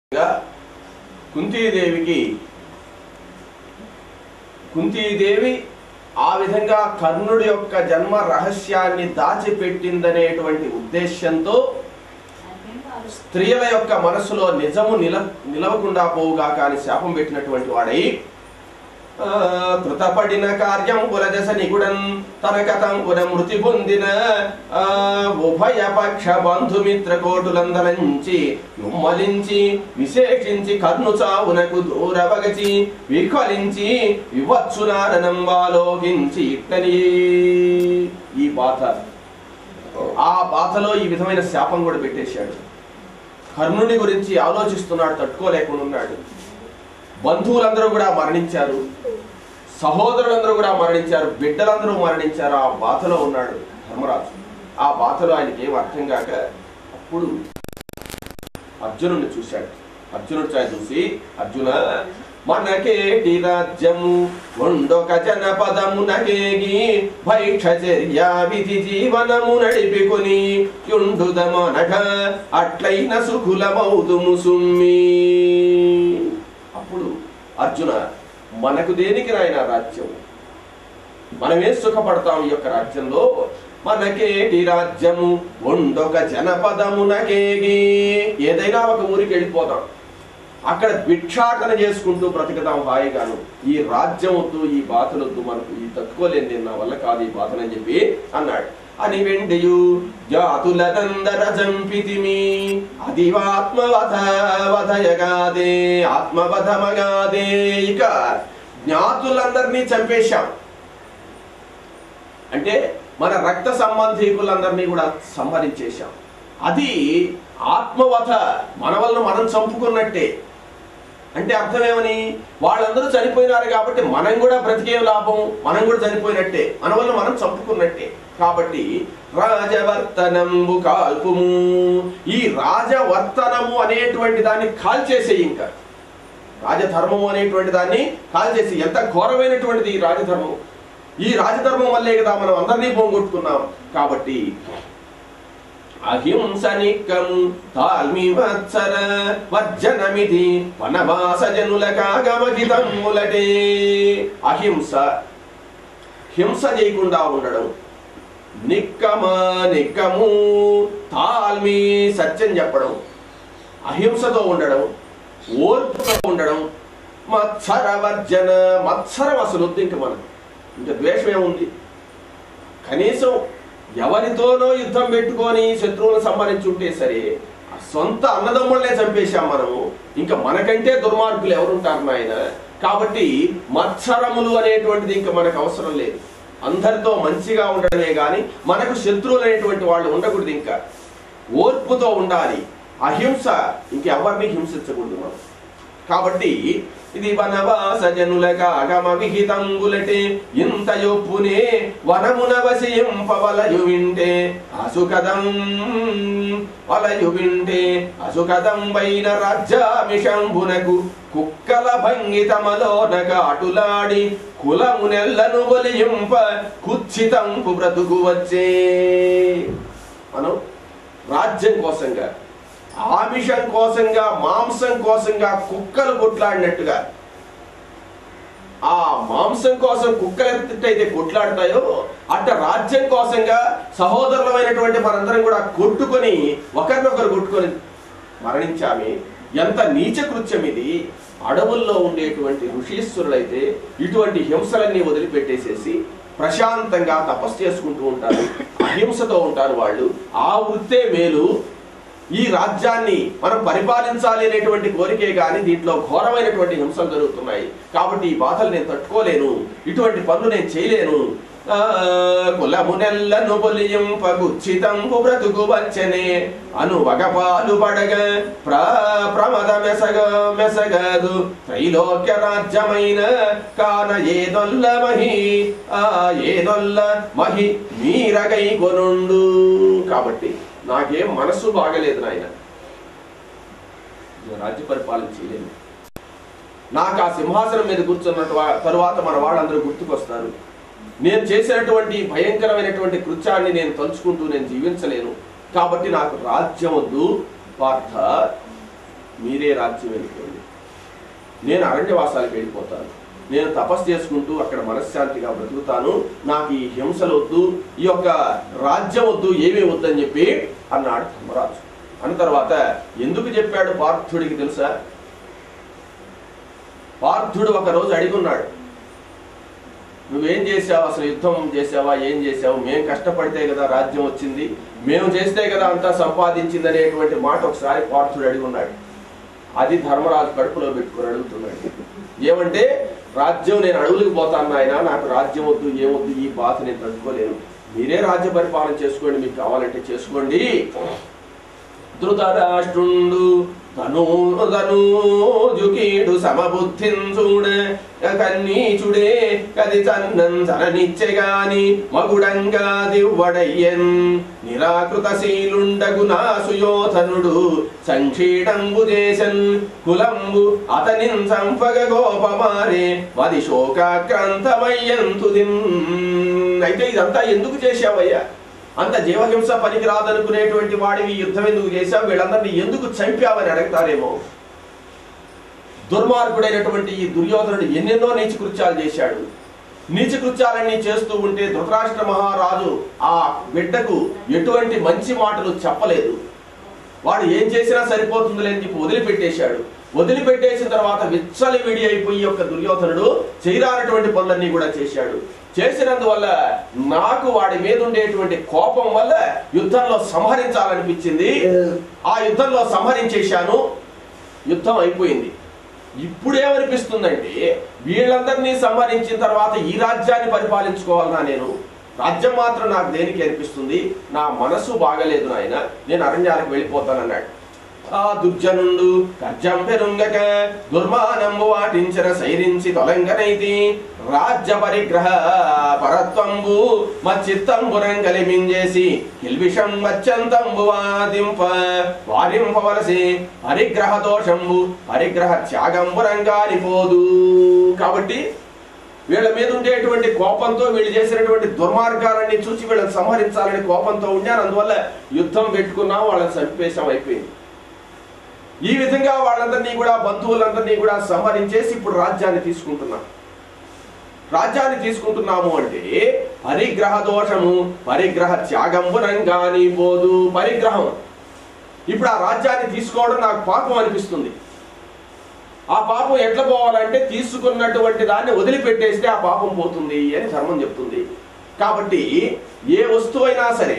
గా కుంతీదేవికి కుంతీదేవి ఆ విధంగా కర్ణుడి యొక్క జన్మ రహస్యాన్ని దాచిపెట్టిందనేటువంటి ఉద్దేశ్యంతో స్త్రీల యొక్క మనసులో నిజము నిల నిలవకుండా పోవుగా కానీ శాపం పెట్టినటువంటి వాడై ఆ, కృతపడిన కార్యం కులదశ నిగుడన్ తన కథం పున మృతి పొందిన ఆ, ఉభయ పక్ష బంధుమిత్ర కోటులందరించి నుమ్మలించి విశేషించి కర్ణు చావునకు దూరవగచి వికలించి వివత్సునానంబాలోకించి ఇట్టని ఈ బాధ ఆ బాధలో ఈ విధమైన శాపం కూడా పెట్టేశాడు కర్ణుని గురించి ఆలోచిస్తున్నాడు తట్టుకోలేకుండా ఉన్నాడు బంధువులందరూ కూడా మరణించారు సహోదరులందరూ కూడా మరణించారు బిడ్డలందరూ మరణించారు ఆ బాధలో ఉన్నాడు ధర్మరాజు ఆ బాధలో ఆయనకి ఏం అర్థం కాక అప్పుడు అర్జునుడిని చూశాడు అర్జునుడు చా చూసి అర్జున మనకేటి రాజ్యము ఉండొక జనపదము నకేగి భైక్షచర్య విధి జీవనము నడిపికొని యుండుదమనఘ అట్లైన సుఖులమౌదుము సుమ్మి అప్పుడు అర్జున మనకు దేనికి రాయన రాజ్యం మనమే సుఖపడతాం ఈ యొక్క రాజ్యంలో మనకేటి రాజ్యము ఉండొక జనపదమునకేగి ఏదైనా ఒక ఊరికి వెళ్ళిపోదాం అక్కడ భిక్షాటన చేసుకుంటూ బ్రతికదాం హాయిగాను ఈ రాజ్యం వద్దు ఈ బాధలొద్దు మనకు ఈ తట్టుకోలేని నేను నా వల్ల కాదు ఈ బాధనని చెప్పి అన్నాడు అని వెండియు జాతులనందర జంపితిమి అది ఆత్మవధ వధయగాదే ఆత్మవధమగాదే ఇక జ్ఞాతులందరినీ చంపేశాం అంటే మన రక్త సంబంధీకులందరినీ కూడా సంహరించేశాం అది ఆత్మవధ మన వల్ల మనం చంపుకున్నట్టే అంటే అర్థమేమని వాళ్ళందరూ చనిపోయినారు కాబట్టి మనం కూడా బ్రతికేం లాభం మనం కూడా చనిపోయినట్టే మన వల్ల మనం చంపుకున్నట్టే కాబట్టి రాజవర్తనంబు కాల్పుము ఈ రాజవర్తనము అనేటువంటి దాన్ని కాల్చేసే ఇంకా రాజధర్మము అనేటువంటి దాన్ని కాల్చేసి ఎంత ఘోరమైనటువంటిది ఈ రాజధర్మం ఈ రాజధర్మం వల్లే కదా మనం అందరినీ పోగొట్టుకున్నాం కాబట్టి అహింస నిక్కము తాల్మి వత్సర వర్జనమిది వనవాస జనుల కాగమగితములటే అహింస హింస చేయకుండా ఉండడం నిక్కమ నిక్కము తాల్మి సత్యం చెప్పడం అహింసతో ఉండడం ఓర్పుతో ఉండడం మత్సర వర్జన మత్సరం అసలు వద్దు ఇంక మనకు ఇంకా ద్వేషం ఏముంది కనీసం ఎవరితోనో యుద్ధం పెట్టుకొని శత్రువులను సంహరించుంటే సరే ఆ సొంత అన్నదమ్ముళ్ళనే చంపేశాం మనము ఇంకా మనకంటే దుర్మార్గులు ఎవరుంటారు నాయన కాబట్టి మత్సరములు అనేటువంటిది ఇంకా మనకు అవసరం లేదు అందరితో మంచిగా ఉండడమే కానీ మనకు శత్రువులు అనేటువంటి వాళ్ళు ఉండకూడదు ఇంకా ఓర్పుతో ఉండాలి అహింస ఇంకెవరిని హింసించకూడదు మనం కాబట్టి ఇది వనవాస జనులగా అగమ విహితంబులటే ఇంత యొప్పునే వనమున వలయు వింటే అసుకదం వలయు వింటే అసుకదం వైన రాజ్యామిషంబునకు కుక్కల భంగితమలోనక అటులాడి కులమునెల్లను బలియింప కుచ్చితంపు బ్రతుకు వచ్చే మనం రాజ్యం కోసంగా ఆమిషం కోసంగా మాంసం కోసంగా కుక్కలు కొట్లాడినట్టుగా ఆ మాంసం కోసం కుక్కలు ఎట్టయితే కొట్లాడతాయో అట్ట రాజ్యం కోసంగా సహోదరులమైనటువంటి మనందరం కూడా కొట్టుకొని ఒకరినొకరు కొట్టుకొని మరణించామి ఎంత నీచ కృత్యం ఇది అడవుల్లో ఉండేటువంటి ఋషీశ్వరులైతే ఇటువంటి హింసలన్నీ వదిలిపెట్టేసేసి ప్రశాంతంగా తపస్సు చేసుకుంటూ ఉంటారు అహింసతో ఉంటారు వాళ్ళు ఆ వృత్తే మేలు ఈ రాజ్యాన్ని మనం పరిపాలించాలి అనేటువంటి కోరికే కానీ దీంట్లో ఘోరమైనటువంటి హింసలు జరుగుతున్నాయి కాబట్టి ఈ బాధలు నేను తట్టుకోలేను ఇటువంటి పనులు నేను చేయలేను ఆ, కులమునెల్లను బొలియింపగుచ్చితంపు బ్రతుకు వచ్చనే అను వగపాలు పడగ ప్ర ప్రమద మెసగ మెసగదు త్రైలోక్య రాజ్యమైన కాన ఏదొల్ల మహి ఆ ఏదొల్ల మహి మీరగై కొనుండు కాబట్టి నాకేం మనస్సు బాగలేదు నాయన నేను రాజ్య పరిపాలన చేయలేను నాకు ఆ సింహాసనం మీద కూర్చున్న తరువాత మన వాళ్ళందరూ గుర్తుకొస్తారు నేను చేసినటువంటి భయంకరమైనటువంటి కృత్యాన్ని నేను తలుచుకుంటూ నేను జీవించలేను కాబట్టి నాకు రాజ్యం వద్దు పార్థ మీరే రాజ్యం వెళ్ళిపోండి నేను అరణ్యవాసాలకు వెళ్ళిపోతాను నేను తపస్సు చేసుకుంటూ అక్కడ మనశ్శాంతిగా బ్రతుకుతాను నాకు ఈ హింసలు వద్దు ఈ యొక్క రాజ్యం వద్దు ఏమీ వద్దని చెప్పి అన్నాడు ధర్మరాజు అన్న తర్వాత ఎందుకు చెప్పాడు పార్థుడికి తెలుసా పార్థుడు ఒక రోజు అడిగున్నాడు నువ్వేం చేసావు అసలు యుద్ధం చేసావా ఏం చేసావు మేము కష్టపడితే కదా రాజ్యం వచ్చింది మేము చేస్తే కదా అంతా సంపాదించింది అనేటువంటి మాట ఒకసారి పార్థుడు అడిగున్నాడు అది ధర్మరాజు కడుపులో పెట్టుకుని అడుగుతున్నాడు ఏమంటే రాజ్యం నేను అడవులకు పోతాను ఆయన నాకు రాజ్యం వద్దు ఏమొద్దు ఈ బాధ నేను తట్టుకోలేను మీరే రాజ్య పరిపాలన చేసుకోండి మీకు కావాలంటే చేసుకోండి ధృతరాష్ట్రుండు తను తనూజుకీడు సమబుద్ధించుడ కన్నీచుడే కది చన్నం చలనిచ్చెగాని మగుడంగా దివ్వడయ్యన్ నిరాకృతశీలుండగు నా సుయోధనుడు సంక్షీణంబు చేసన్ కులంబు అతనిన్ సంపగ గోపమారే మది శోకాక్రాంతమయ్యంతుదిన్ అయితే ఇదంతా ఎందుకు చేశావయ్యా అంత జీవహింస పనికి రాదనుకునేటువంటి వాడివి యుద్ధం ఎందుకు చేశావు వీళ్ళందరినీ ఎందుకు చంపావని అడుగుతారేమో దుర్మార్గుడైనటువంటి ఈ దుర్యోధనుడు ఎన్నెన్నో నీచ కృత్యాలు చేశాడు నీచ కృత్యాలన్నీ చేస్తూ ఉంటే ధృతరాష్ట్ర మహారాజు ఆ బిడ్డకు ఎటువంటి మంచి మాటలు చెప్పలేదు వాడు ఏం చేసినా సరిపోతుందిలే అని చెప్పి వదిలిపెట్టేశాడు వదిలిపెట్టేసిన తర్వాత విచ్చలి విడి అయిపోయి యొక్క దుర్యోధనుడు చేయరానటువంటి పనులన్నీ కూడా చేశాడు చేసినందువల్ల నాకు వాడి మీద ఉండేటువంటి కోపం వల్ల యుద్ధంలో సంహరించాలనిపించింది ఆ యుద్ధంలో సంహరించేశాను యుద్ధం అయిపోయింది ఇప్పుడేమనిపిస్తుందంటే వీళ్ళందరినీ సంహరించిన తర్వాత ఈ రాజ్యాన్ని పరిపాలించుకోవాలన్నా నేను రాజ్యం మాత్రం నాకు దేనికి అనిపిస్తుంది నా మనసు బాగలేదు నాయన నేను అరణ్యాలకు వెళ్ళిపోతానన్నాడు ఆ దుర్జనుండు కర్జం పెరుంగక దుర్మానంబు వాటించిన సైరించి తొలంగనైతి రాజ్య పరిగ్రహ పరత్వంబు మచ్చిత్తంబురం కలిమించేసి కిల్బిషం మచ్చంతంబు వాదింప వారింపవలసి పరిగ్రహ దోషంబు పరిగ్రహ త్యాగంబురంగాని పోదు కాబట్టి వీళ్ళ మీద ఉండేటువంటి కోపంతో వీళ్ళు చేసినటువంటి దుర్మార్గాలన్నీ చూసి వీళ్ళని సంహరించాలని కోపంతో ఉండాను అందువల్ల యుద్ధం పెట్టుకున్నాం వాళ్ళని చంపేశాం అయిపోయింది ఈ విధంగా వాళ్ళందరినీ కూడా బంధువులందరినీ కూడా సంహరించేసి ఇప్పుడు రాజ్యాన్ని తీసుకుంటున్నాం రాజ్యాన్ని తీసుకుంటున్నాము అంటే పరిగ్రహ దోషము పరిగ్రహ త్యాగంబునంగాని పోదు పరిగ్రహం ఇప్పుడు ఆ రాజ్యాన్ని తీసుకోవడం నాకు పాపం అనిపిస్తుంది ఆ పాపం ఎట్లా పోవాలంటే తీసుకున్నటువంటి దాన్ని వదిలిపెట్టేస్తే ఆ పాపం పోతుంది అని ధర్మం చెప్తుంది కాబట్టి ఏ వస్తువు అయినా సరే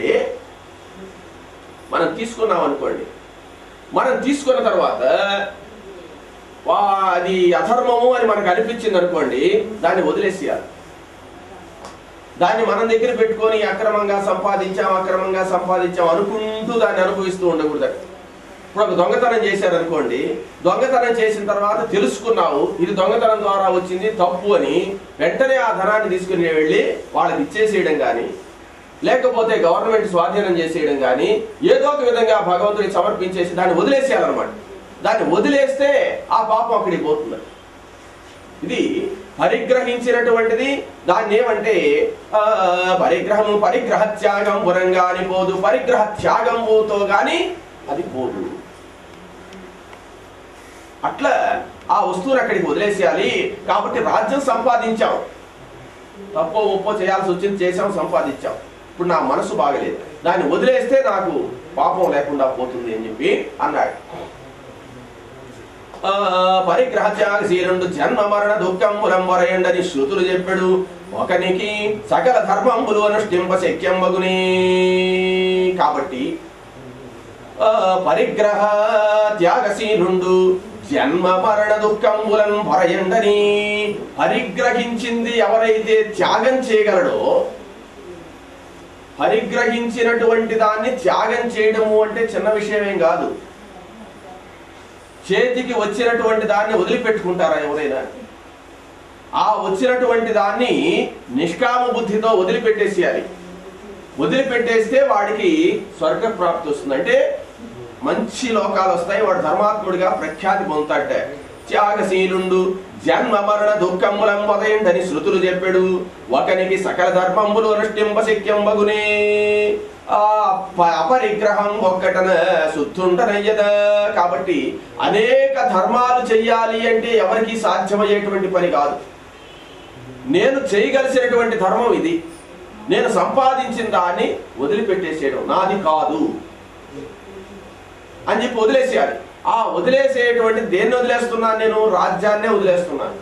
మనం తీసుకున్నాం అనుకోండి మనం తీసుకున్న తర్వాత వా- అది అధర్మము అని మనకు అనిపించింది అనుకోండి దాన్ని వదిలేసేయాలి దాన్ని మనం దగ్గర పెట్టుకొని అక్రమంగా సంపాదించాం అక్రమంగా సంపాదించాం అనుకుంటూ దాన్ని అనుభవిస్తూ ఉండకూడదు ఇప్పుడు ఒక దొంగతనం చేశారు అనుకోండి దొంగతనం చేసిన తర్వాత తెలుసుకున్నావు ఇది దొంగతనం ద్వారా వచ్చింది తప్పు అని వెంటనే ఆ ధనాన్ని తీసుకుని వెళ్ళి వాళ్ళకి ఇచ్చేసేయడం కానీ లేకపోతే గవర్నమెంట్ స్వాధీనం చేసేయడం కానీ ఏదో ఒక విధంగా భగవంతుడికి సమర్పించేసి దాన్ని వదిలేసేయాలన్నమాట దాన్ని వదిలేస్తే ఆ పాపం అక్కడికి పోతుంది ఇది పరిగ్రహించినటువంటిది దాన్ని ఏమంటే ఆ, పరిగ్రహము పరిగ్రహ త్యాగం పురంగాని పోదు పరిగ్రహ త్యాగంతో గాని అది పోదు అట్లా ఆ వస్తువుని అక్కడికి వదిలేసేయాలి కాబట్టి రాజ్యం సంపాదించాం తప్పో ఒప్పో చేయాల్సి వచ్చింది చేసాం సంపాదించాం ఇప్పుడు నా మనసు బాగలేదు దాన్ని వదిలేస్తే నాకు పాపం లేకుండా పోతుంది అని చెప్పి అన్నాడు ఆ, పరిగ్రహ త్యాగశీలుండు జన్మ మరణ దుఃఖంబులం వరయండని శృతులు చెప్పాడు ఒకనికి సకల ధర్మంబులు అనుష్ఠింప శక్యంబగుని కాబట్టి ఆ, పరిగ్రహ త్యాగశీలుండు జన్మ మరణ దుఃఖంబులను భరయండని పరిగ్రహించింది ఎవరైతే త్యాగం చేయగలడో పరిగ్రహించినటువంటి దాన్ని త్యాగం చేయడము అంటే చిన్న విషయమేం కాదు చేతికి వచ్చినటువంటి దాన్ని వదిలిపెట్టుకుంటారా ఎవరైనా ఆ వచ్చినటువంటి దాన్ని నిష్కామ బుద్ధితో వదిలిపెట్టేసేయాలి వదిలిపెట్టేస్తే వాడికి స్వర్గ ప్రాప్తి వస్తుంది అంటే మంచి లోకాలు వస్తాయి వాడు ధర్మాత్ముడిగా ప్రఖ్యాతి పొందుతాడట త్యాగశీలుండు జన్మ మరణ దుఃఖములం మొదయండని శృతులు చెప్పాడు ఒకనికి సకల ధర్మంబులు అనుష్ఠింప శక్యంబగునే ఆ ప- అపరిగ్రహం ఒక్కటన సుత్తుంటనయ్యద కాబట్టి అనేక ధర్మాలు చెయ్యాలి అంటే ఎవరికి సాధ్యమయ్యేటువంటి పని కాదు నేను చేయగలిసినటువంటి ధర్మం ఇది నేను సంపాదించిన దాన్ని వదిలిపెట్టేసేయడం నాది కాదు అని చెప్పి వదిలేసేయాలి ఆ వదిలేసేటువంటి దేన్ని వదిలేస్తున్నాను నేను రాజ్యాన్నే వదిలేస్తున్నాను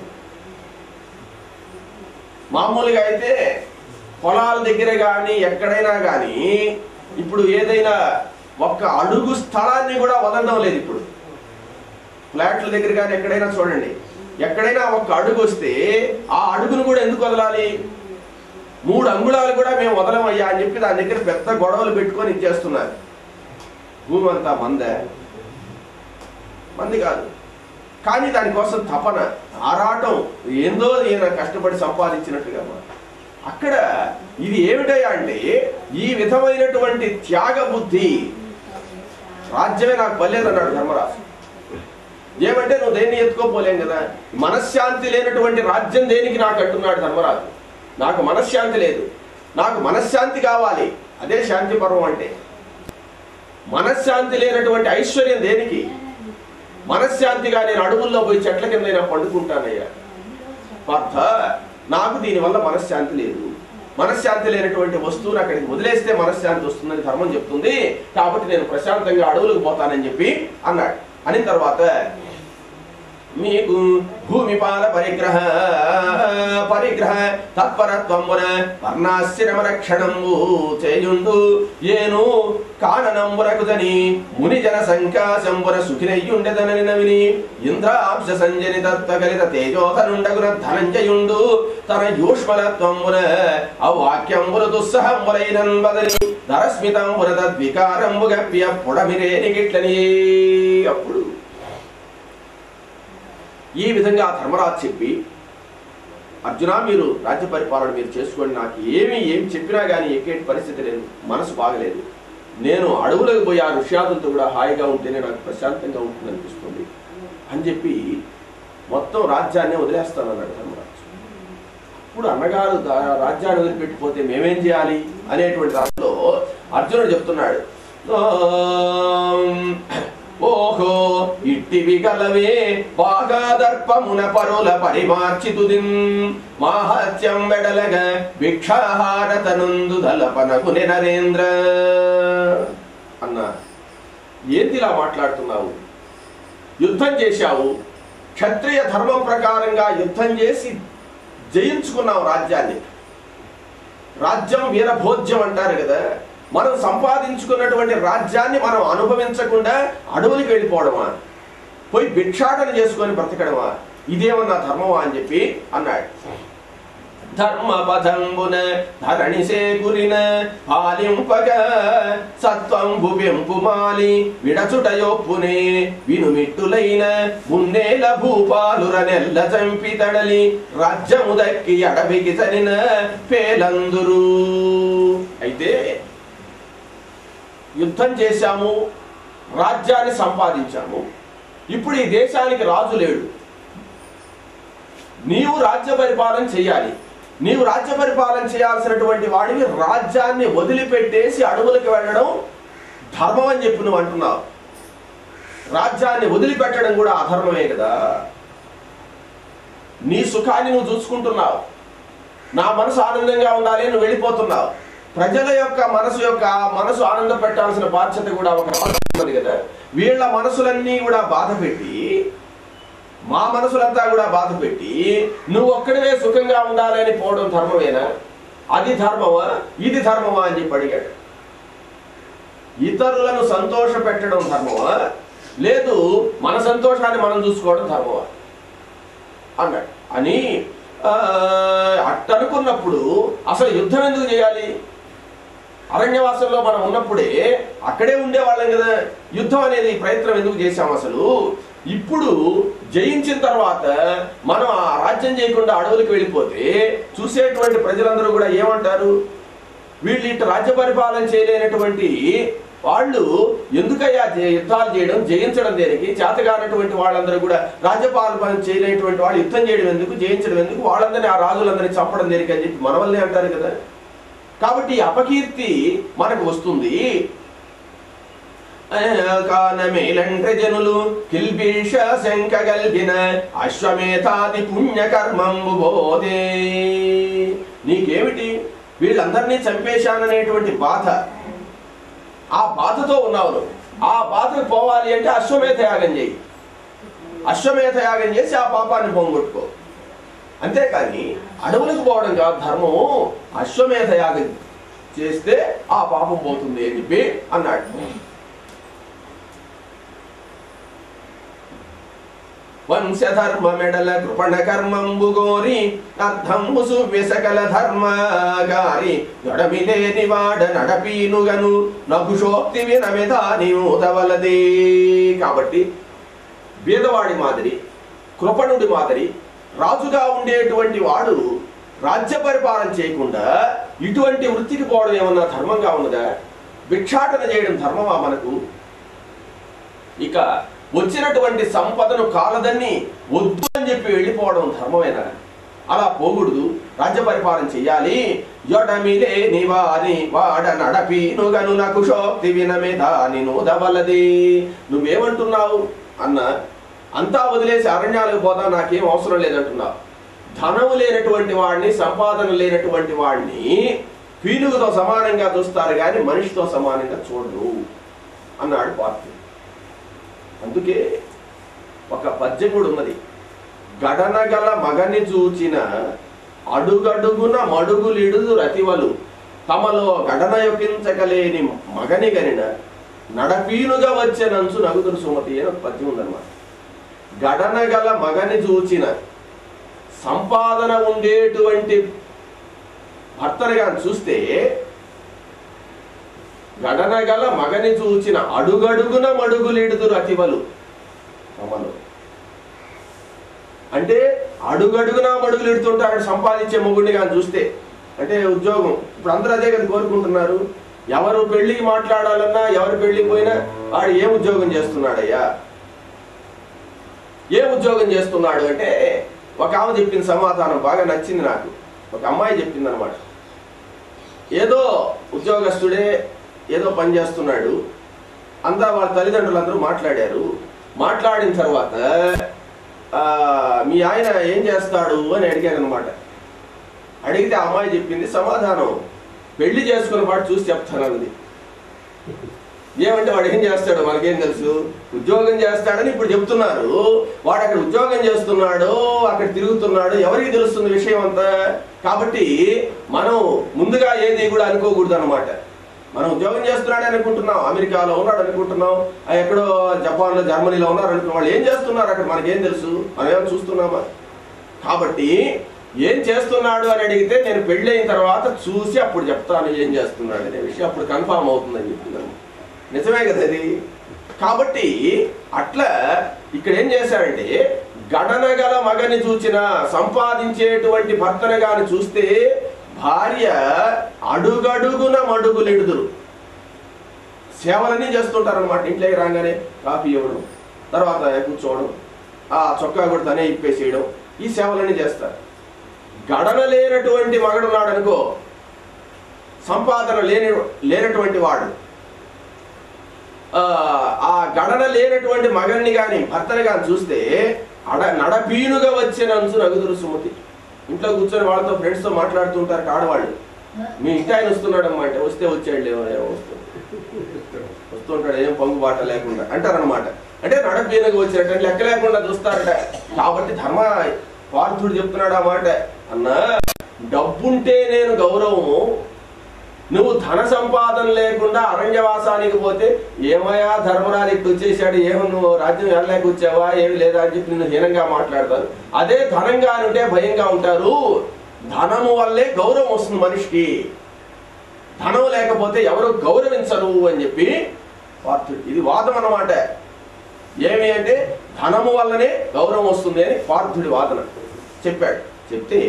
మామూలుగా అయితే పొలాల దగ్గర కానీ ఎక్కడైనా కానీ ఇప్పుడు ఏదైనా ఒక్క అడుగు స్థలాన్ని కూడా వదలడం లేదు ఇప్పుడు ఫ్లాట్ల దగ్గర కానీ ఎక్కడైనా చూడండి ఎక్కడైనా ఒక అడుగు వస్తే ఆ అడుగును కూడా ఎందుకు వదలాలి మూడు అంగుళాలు కూడా మేము వదలమయ్యా అని చెప్పి దాని దగ్గర పెద్ద గొడవలు పెట్టుకొని ఇచ్చేస్తున్నారు భూమి అంతా మందే మంది కాదు కానీ దానికోసం తపన ఆరాటం ఏందో ఈయన కష్టపడి సంపాదించినట్టుగా మాట. అక్కడ ఇది ఏమిటయ్యా అంటే ఈ విధమైనటువంటి త్యాగ బుద్ధి రాజ్యమే నాకు పర్లేదన్నాడు ధర్మరాజు ఏమంటే నువ్వు దేన్ని ఎత్తుకోపోలేం కదా మనశ్శాంతి లేనటువంటి రాజ్యం దేనికి నాకు అంటున్నాడు ధర్మరాజు నాకు మనశ్శాంతి లేదు నాకు మనశ్శాంతి కావాలి అదే శాంతి పర్వం అంటే మనశ్శాంతి లేనటువంటి ఐశ్వర్యం దేనికి మనశ్శాంతిగా నేను అడవుల్లో పోయి చెట్ల కింద అయినా పండుకుంటానయ్యా పార్థ నాకు దీనివల్ల మనశ్శాంతి లేదు మనశ్శాంతి లేనటువంటి వస్తువుని అక్కడికి వదిలేస్తే మనశ్శాంతి వస్తుందని ధర్మం చెప్తుంది కాబట్టి నేను ప్రశాంతంగా అడవులకు పోతానని చెప్పి అన్నాడు అని తర్వాత మీకు భూమిపాల పరిగ్రహ పరిగ్రహ తత్పరత్వమున వర్ణాశ్రమ రక్షణము చేయుండు ఏను కాననంబునకుదని మునిజన సంఖ్యాశంబున సుఖినయ్యుండెదనని నవిని ఇంద్రాంశ సంజని తత్వగలిత తేజోధనుండగున ధనంజయుండు తన యూష్మలత్వమున అవాక్యంబున దుస్సహంబులైనన్ బదని ధరస్మితంబున తద్వికారంబుగప్య పుడమిరేని గిట్లని అప్పుడు ఈ విధంగా ధర్మరాజు చెప్పి అర్జున మీరు రాజ్య పరిపాలన మీరు చేసుకోండి నాకు ఏమి ఏమి చెప్పినా కానీ ఎక్కేటి పరిస్థితి లేదు మనసు బాగలేదు నేను అడవులకు పోయి ఆ ఋష్యాదులతో కూడా హాయిగా ఉంటేనే నాకు ప్రశాంతంగా ఉంటుంది అనిపిస్తుంది అని చెప్పి మొత్తం రాజ్యాన్ని వదిలేస్తానన్నాడు ధర్మరాజు ఇప్పుడు అన్నగారు దా- రాజ్యాన్ని వదిలిపెట్టిపోతే మేమేం చేయాలి అనేటువంటి దాంట్లో అర్జునుడు చెప్తున్నాడు "ఓం, ఓహో ఇట్టివి గలవే బాగా దర్పమున పరుల పరిమార్చితుదిన్ మాహత్యం వెడలగ భిక్షాహారతనుందు దలపనకు నరేంద్ర అన్నా ఏంది ఇలా మాట్లాడుతున్నావు యుద్ధం చేశావు క్షత్రియ ధర్మం ప్రకారంగా యుద్ధం చేసి జయించుకున్నావు రాజ్యాన్ని రాజ్యం వీరభోజ్యం అంటారు కదా మనం సంపాదించుకున్నటువంటి రాజ్యాన్ని మనం అనుభవించకుండా అడవులకి వెళ్ళిపోవడమా పోయి భిక్షాటన చేసుకొని బ్రతకడమా ఇదేమన్నా ధర్మమా అని చెప్పి అన్నాడు ధర్మపథంబున ధరణి సేకురిన పాలింపగ సత్వంబు పెంపుమాలి విడచుటయొప్పునే వినుమిట్టులైన మున్నేల భూపాలుర నెల్ల చంపి తడలి రాజ్యము దక్కి అడవికి సరిన పేలందురు అయితే యుద్ధం చేశాము రాజ్యాన్ని సంపాదించాము ఇప్పుడు ఈ దేశానికి రాజు లేడు నీవు రాజ్య పరిపాలన చేయాలి నీవు రాజ్య పరిపాలన చేయాల్సినటువంటి వాడివి రాజ్యాన్ని వదిలిపెట్టేసి అడవులకు వెళ్ళడం ధర్మం అని చెప్పి నువ్వు అంటున్నావు రాజ్యాన్ని వదిలిపెట్టడం కూడా అధర్మమే కదా నీ సుఖాన్ని నువ్వు చూసుకుంటున్నావు నా మనసు ఆనందంగా ఉండాలి నువ్వు వెళ్ళిపోతున్నావు ప్రజల యొక్క మనసు యొక్క మనసు ఆనంద పెట్టాల్సిన బాధ్యత కూడా ఒక రాజుకు ఉన్నది కదా వీళ్ళ మనసులన్నీ కూడా బాధ పెట్టి మా మనసులంతా కూడా బాధ పెట్టి నువ్వు ఒక్కడివే సుఖంగా ఉండాలని పోవడం ధర్మమేనా అది ధర్మమా ఇది ధర్మమా అని చెప్పి అడిగాడు ఇతరులను సంతోష పెట్టడం ధర్మమా లేదు మన సంతోషాన్ని మనం చూసుకోవడం ధర్మమా అన్నాడు అని ఆ, అట్టనుకున్నప్పుడు అసలు యుద్ధం ఎందుకు చేయాలి అరణ్యవాసంలో మనం ఉన్నప్పుడే అక్కడే ఉండేవాళ్ళం కదా యుద్ధం అనేది ప్రయత్నం ఎందుకు చేశాం అసలు ఇప్పుడు జయించిన తర్వాత మనం ఆ రాజ్యం చేయకుండా అడవులకు వెళ్ళిపోతే చూసేటువంటి ప్రజలందరూ కూడా ఏమంటారు వీళ్ళు ఇటు రాజ్య పరిపాలన చేయలేనటువంటి వాళ్ళు ఎందుకయ్యా జయ- యుద్ధాలు చేయడం జయించడం దేనికి చేతగానటువంటి వాళ్ళందరూ కూడా రాజ్యపాలన చేయలేనటువంటి వాళ్ళు యుద్ధం చేయడం ఎందుకు జయించడం ఎందుకు వాళ్ళందరినీ ఆ రాజులందరినీ చంపడం దేనికి అని చెప్పి మన వల్లే అంటారు కదా కాబట్టి ఈ అపకీర్తి మనకు వస్తుంది కానమేలంటే జనులు కిల్బీష శంక గల్గిన అశ్వమేధాది పుణ్యకర్మంబు బోధే నీకేమిటి వీళ్ళందరినీ చంపేశాననేటువంటి బాధ ఆ బాధతో ఉన్నావు నువ్వు. ఆ బాధకు పోవాలి అంటే అశ్వమేధ యాగం చేయి అశ్వమేధ యాగం చేసి ఆ పాపాన్ని పొంగొట్టుకో అంతేకాని అడవులకు పోవడం కాదు ధర్మము అశ్వమేధ యాగం చేస్తే ఆ పాపం పోతుంది అని చెప్పి అన్నాడు వంశధర్మ మెడల కృపణ కర్మంబు గోరి అర్థంబు సువ్యసకల ధర్మగారి నొడమిలేని వాడ నడపీనుగను నభుషోక్తి వినమిదాని ఊదవలదే కాబట్టి బీదవాడి మాదిరి కృపణుడి మాదిరి రాజుగా ఉండేటువంటి వాడు రాజ్య పరిపాలన చేయకుండా ఇటువంటి వృత్తికి పోవడం ఏమన్నా ధర్మంగా ఉన్నదా భిక్షాటన చేయడం ధర్మమా మనకు ఇక వచ్చినటువంటి సంపదను కాలదన్ని వద్దు అని చెప్పి వెళ్ళిపోవడం ధర్మమేనా అలా పోకూడదు రాజ్య పరిపాలన చెయ్యాలి యొడమిలే నివారి వాడ నడపీనుగను నాకు శోక్తి వినమేదాని నూదవలది నువ్వేమంటున్నావు అన్న అంతా వదిలేసి అరణ్యాలకు పోదా నాకేం అవసరం లేదంటున్నావు ధనము లేనటువంటి వాడిని సంపాదన లేనటువంటి వాడిని పీనుగుతో సమానంగా చూస్తారు కానీ మనిషితో సమానంగా చూడరు అన్నాడు పార్థి అందుకే ఒక పద్యం కూడా ఉన్నది గడనగల మగని చూచిన అడుగడుగున మడుగులిడుదు రతివలు తమలో గడన యొప్పించగలేని మగని గనిన నడపీనుగా వచ్చే నంచు నగుదురు సుమతి అని ఒక పద్యం ఉందన్నమాట గడనగల మగని చూచిన సంపాదన ఉండేటువంటి భర్తనుగా చూస్తే గడనగల మగని చూచిన అడుగడుగున మడుగులిడుదురు అతివలు తమలో అంటే అడుగడుగున మడుగులిడుతుంటే అక్కడ సంపాదించే మొగుడిని కానీ చూస్తే అంటే ఉద్యోగం ఇప్పుడు అందరూ అదే కదా కోరుకుంటున్నారు ఎవరు పెళ్లికి మాట్లాడాలన్నా ఎవరు పెళ్లికి పోయినా వాడు ఏ ఉద్యోగం చేస్తున్నాడయ్యా ఏ ఉద్యోగం చేస్తున్నాడు అంటే ఒక ఆమె చెప్పిన సమాధానం బాగా నచ్చింది నాకు ఒక అమ్మాయి చెప్పింది అనమాట ఏదో ఉద్యోగస్తుడే ఏదో పని చేస్తున్నాడు అంతా వాళ్ళ తల్లిదండ్రులు అందరూ మాట్లాడారు మాట్లాడిన తర్వాత ఆ, మీ ఆయన ఏం చేస్తాడు అని అడిగారు అనమాట అడిగితే ఆ అమ్మాయి చెప్పింది సమాధానం పెళ్లి చేసుకున్న పాటు చూసి చెప్తాను అన్నది ఏమంటే వాడు ఏం చేస్తాడు మనకేం తెలుసు ఉద్యోగం చేస్తాడని ఇప్పుడు చెప్తున్నారు వాడు అక్కడ ఉద్యోగం చేస్తున్నాడు అక్కడ తిరుగుతున్నాడు ఎవరికి తెలుస్తుంది విషయం అంతా కాబట్టి మనం ముందుగా ఏది కూడా అనుకోకూడదు అనమాట మనం ఉద్యోగం చేస్తున్నాడు అనుకుంటున్నాం అమెరికాలో ఉన్నాడు అనుకుంటున్నాం ఆ ఎక్కడో జపాన్లో జర్మనీలో ఉన్నారు అనుకున్న వాళ్ళు ఏం చేస్తున్నారు అక్కడ మనకేం తెలుసు మనం ఏమైనా చూస్తున్నామా కాబట్టి ఏం చేస్తున్నాడు అని అడిగితే నేను పెళ్ళైన తర్వాత చూసి అప్పుడు చెప్తాను ఏం చేస్తున్నాడు అనే విషయం అప్పుడు కన్ఫామ్ అవుతుందని చెప్తున్నాను నిజమే కదా అది కాబట్టి అట్లా ఇక్కడ ఏం చేశాడంటే గణన గల మగని చూచిన సంపాదించేటువంటి భర్తను గాని చూస్తే భార్య అడుగడుగున మడుగులిడుదురు సేవలన్నీ చేస్తుంటారనమాట ఇంట్లోకి రాగానే కాఫీ ఇవ్వడం తర్వాత కూర్చోవడం ఆ చొక్కా కూడా తనే ఇప్పేసేయడం ఈ సేవలన్నీ చేస్తారు గడన లేనటువంటి మగడున్నాడు అనుకో సంపాదన లేని లేనటువంటి వాడు ఆ, ఆ గడన లేనటువంటి మగన్ని గాని భర్తని గాని చూస్తే అడ నడపీనుగా వచ్చే నంచు నగుదురు సుమతి ఇంట్లో కూర్చొని వాళ్ళతో ఫ్రెండ్స్ తో మాట్లాడుతుంటారు ఆడవాళ్ళు మీ ఇంటి ఆయన వస్తున్నాడమ్మా అంటే వస్తే వచ్చాడు లేవో ఏమో వస్తుంది వస్తుంటాడు ఏం పొంగుబాట లేకుండా అంటారనమాట అంటే నడపీనగా వచ్చినట్టు లెక్క లేకుండా చూస్తారట కాబట్టి ధర్మ పార్థుడు చెప్తున్నాడు ఆ మాట అన్నా డబ్బుంటే నేను గౌరవము నువ్వు ధన సంపాదన లేకుండా అరణ్యవాసానికి పోతే ఏమయ్యా ధర్మరాజు ఇట్లా వచ్చేసాడు ఏమో నువ్వు రాజ్యం వెళ్ళలేక వచ్చావా ఏమి లేదా అని చెప్పి నిన్ను హీనంగా మాట్లాడతారు అదే ధనంగా ఉంటే భయంగా ఉంటారు ధనము వల్లే గౌరవం వస్తుంది మనిషికి ధనం లేకపోతే ఎవరు గౌరవించరు అని చెప్పి పార్థుడు ఇది వాదం అన్నమాట ఏమి అంటే ధనము వల్లనే గౌరవం వస్తుంది అని పార్థుడి వాదన చెప్పాడు చెప్తే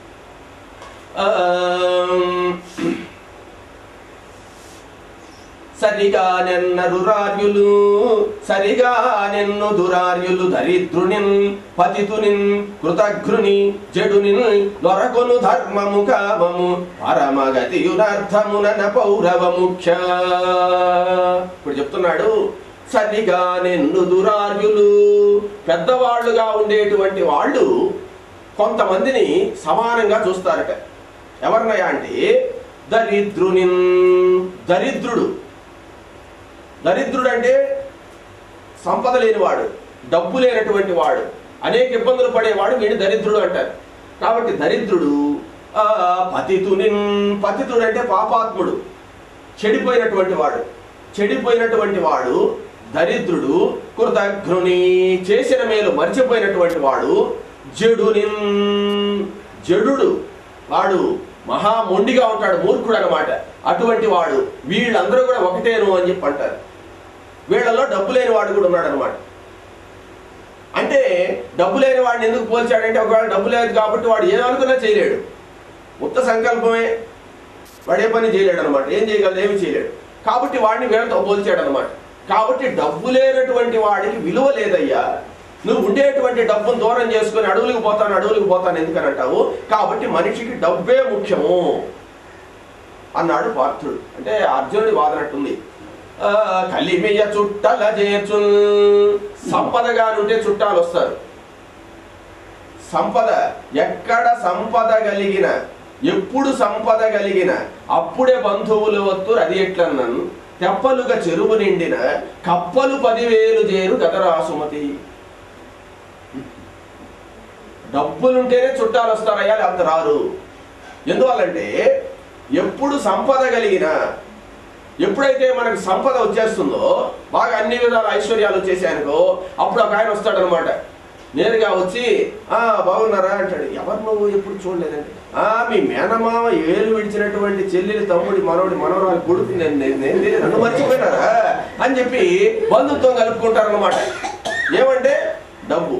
ఆమ్, సరిగా నెన్న దురార్యులు సరిగా నెన్ను దురార్యులు దరిద్రునిన్ పతితునిన్ కృతఘ్రుని జడునిన్ దొరకొను ధర్మము కామము పరమగతియునర్థమునన పౌరవ ముఖ్య ఇప్పుడు చెప్తున్నాడు సరిగా నెన్ను దురార్యులు పెద్దవాళ్ళుగా ఉండేటువంటి వాళ్ళు కొంతమందిని సమానంగా చూస్తారట ఎవరినయా అంటే దరిద్రుని దరిద్రుడు దరిద్రుడు అంటే సంపద లేనివాడు డబ్బు లేనటువంటి వాడు అనేక ఇబ్బందులు పడేవాడు వీడిని దరిద్రుడు అంటారు కాబట్టి దరిద్రుడు ఆ, పతితుని పతితుడు అంటే పాపాత్ముడు చెడిపోయినటువంటి వాడు చెడిపోయినటువంటి వాడు దరిద్రుడు కృతఘ్నుని చేసిన మేలు మర్చిపోయినటువంటి వాడు జడుని జడుడు వాడు మహా మొండిగా ఉంటాడు మూర్ఖుడు అనమాట అటువంటి వాడు వీళ్ళందరూ కూడా ఒకటేను అని చెప్పి అంటారు వీళ్ళలో డబ్బు లేని వాడు కూడా ఉన్నాడు అనమాట అంటే డబ్బు లేని వాడిని ఎందుకు పోల్చాడంటే ఒకవేళ డబ్బు లేదు కాబట్టి వాడు ఏమనుకున్నా చేయలేడు ఉత్త సంకల్పమే వాడు ఏ పని చేయలేడు అనమాట ఏం చేయగలడు ఏమి చేయలేడు కాబట్టి వాడిని వీళ్ళతో పోల్చాడు అనమాట కాబట్టి డబ్బు లేనటువంటి వాడికి విలువ లేదయ్యా నువ్వు ఉండేటువంటి డబ్బును దూరం చేసుకొని అడవులకు పోతాను అడవులకు పోతాను ఎందుకని అంటావు కాబట్టి మనిషికి డబ్బే ముఖ్యము అన్నాడు పార్థుడు అంటే అర్జునుడి వాదనట్టుంది ఆ, కలిమియ చుట్టల చేర్చు సంపదగా నుంటే చుట్టాలు వస్తారు సంపద ఎక్కడ సంపద కలిగిన ఎప్పుడు సంపద కలిగిన అప్పుడే బంధువులు వత్తురు అది ఎట్లన్నాను తెప్పలుగా చెరువు నిండిన కప్పలు పదివేలు చేరు గతరాసుమతి డబ్బులుంటేనే చుట్టాలు వస్తారయ్యా లేకపోతే రారు ఎందువల్లంటే ఎప్పుడు సంపద కలిగిన ఎప్పుడైతే మనకు సంపద వచ్చేస్తుందో బాగా అన్ని విధాల ఐశ్వర్యాలు వచ్చేసాయనుకో అప్పుడు ఒక ఆయన వస్తాడనమాట నేరుగా వచ్చి ఆ బాగున్నారా అంటాడు ఎవరు నువ్వు ఎప్పుడు చూడలేదండి ఆ మీ మేనమామ ఏలు విడిచినటువంటి చెల్లెలి తమ్ముడి మనవడి మనవరాలు కొడుకు నేను నేను- నేను తెలియదు, నన్ను మర్చిపోయినారా అని చెప్పి బంధుత్వం కలుపుకుంటారనమాట ఏమంటే డబ్బు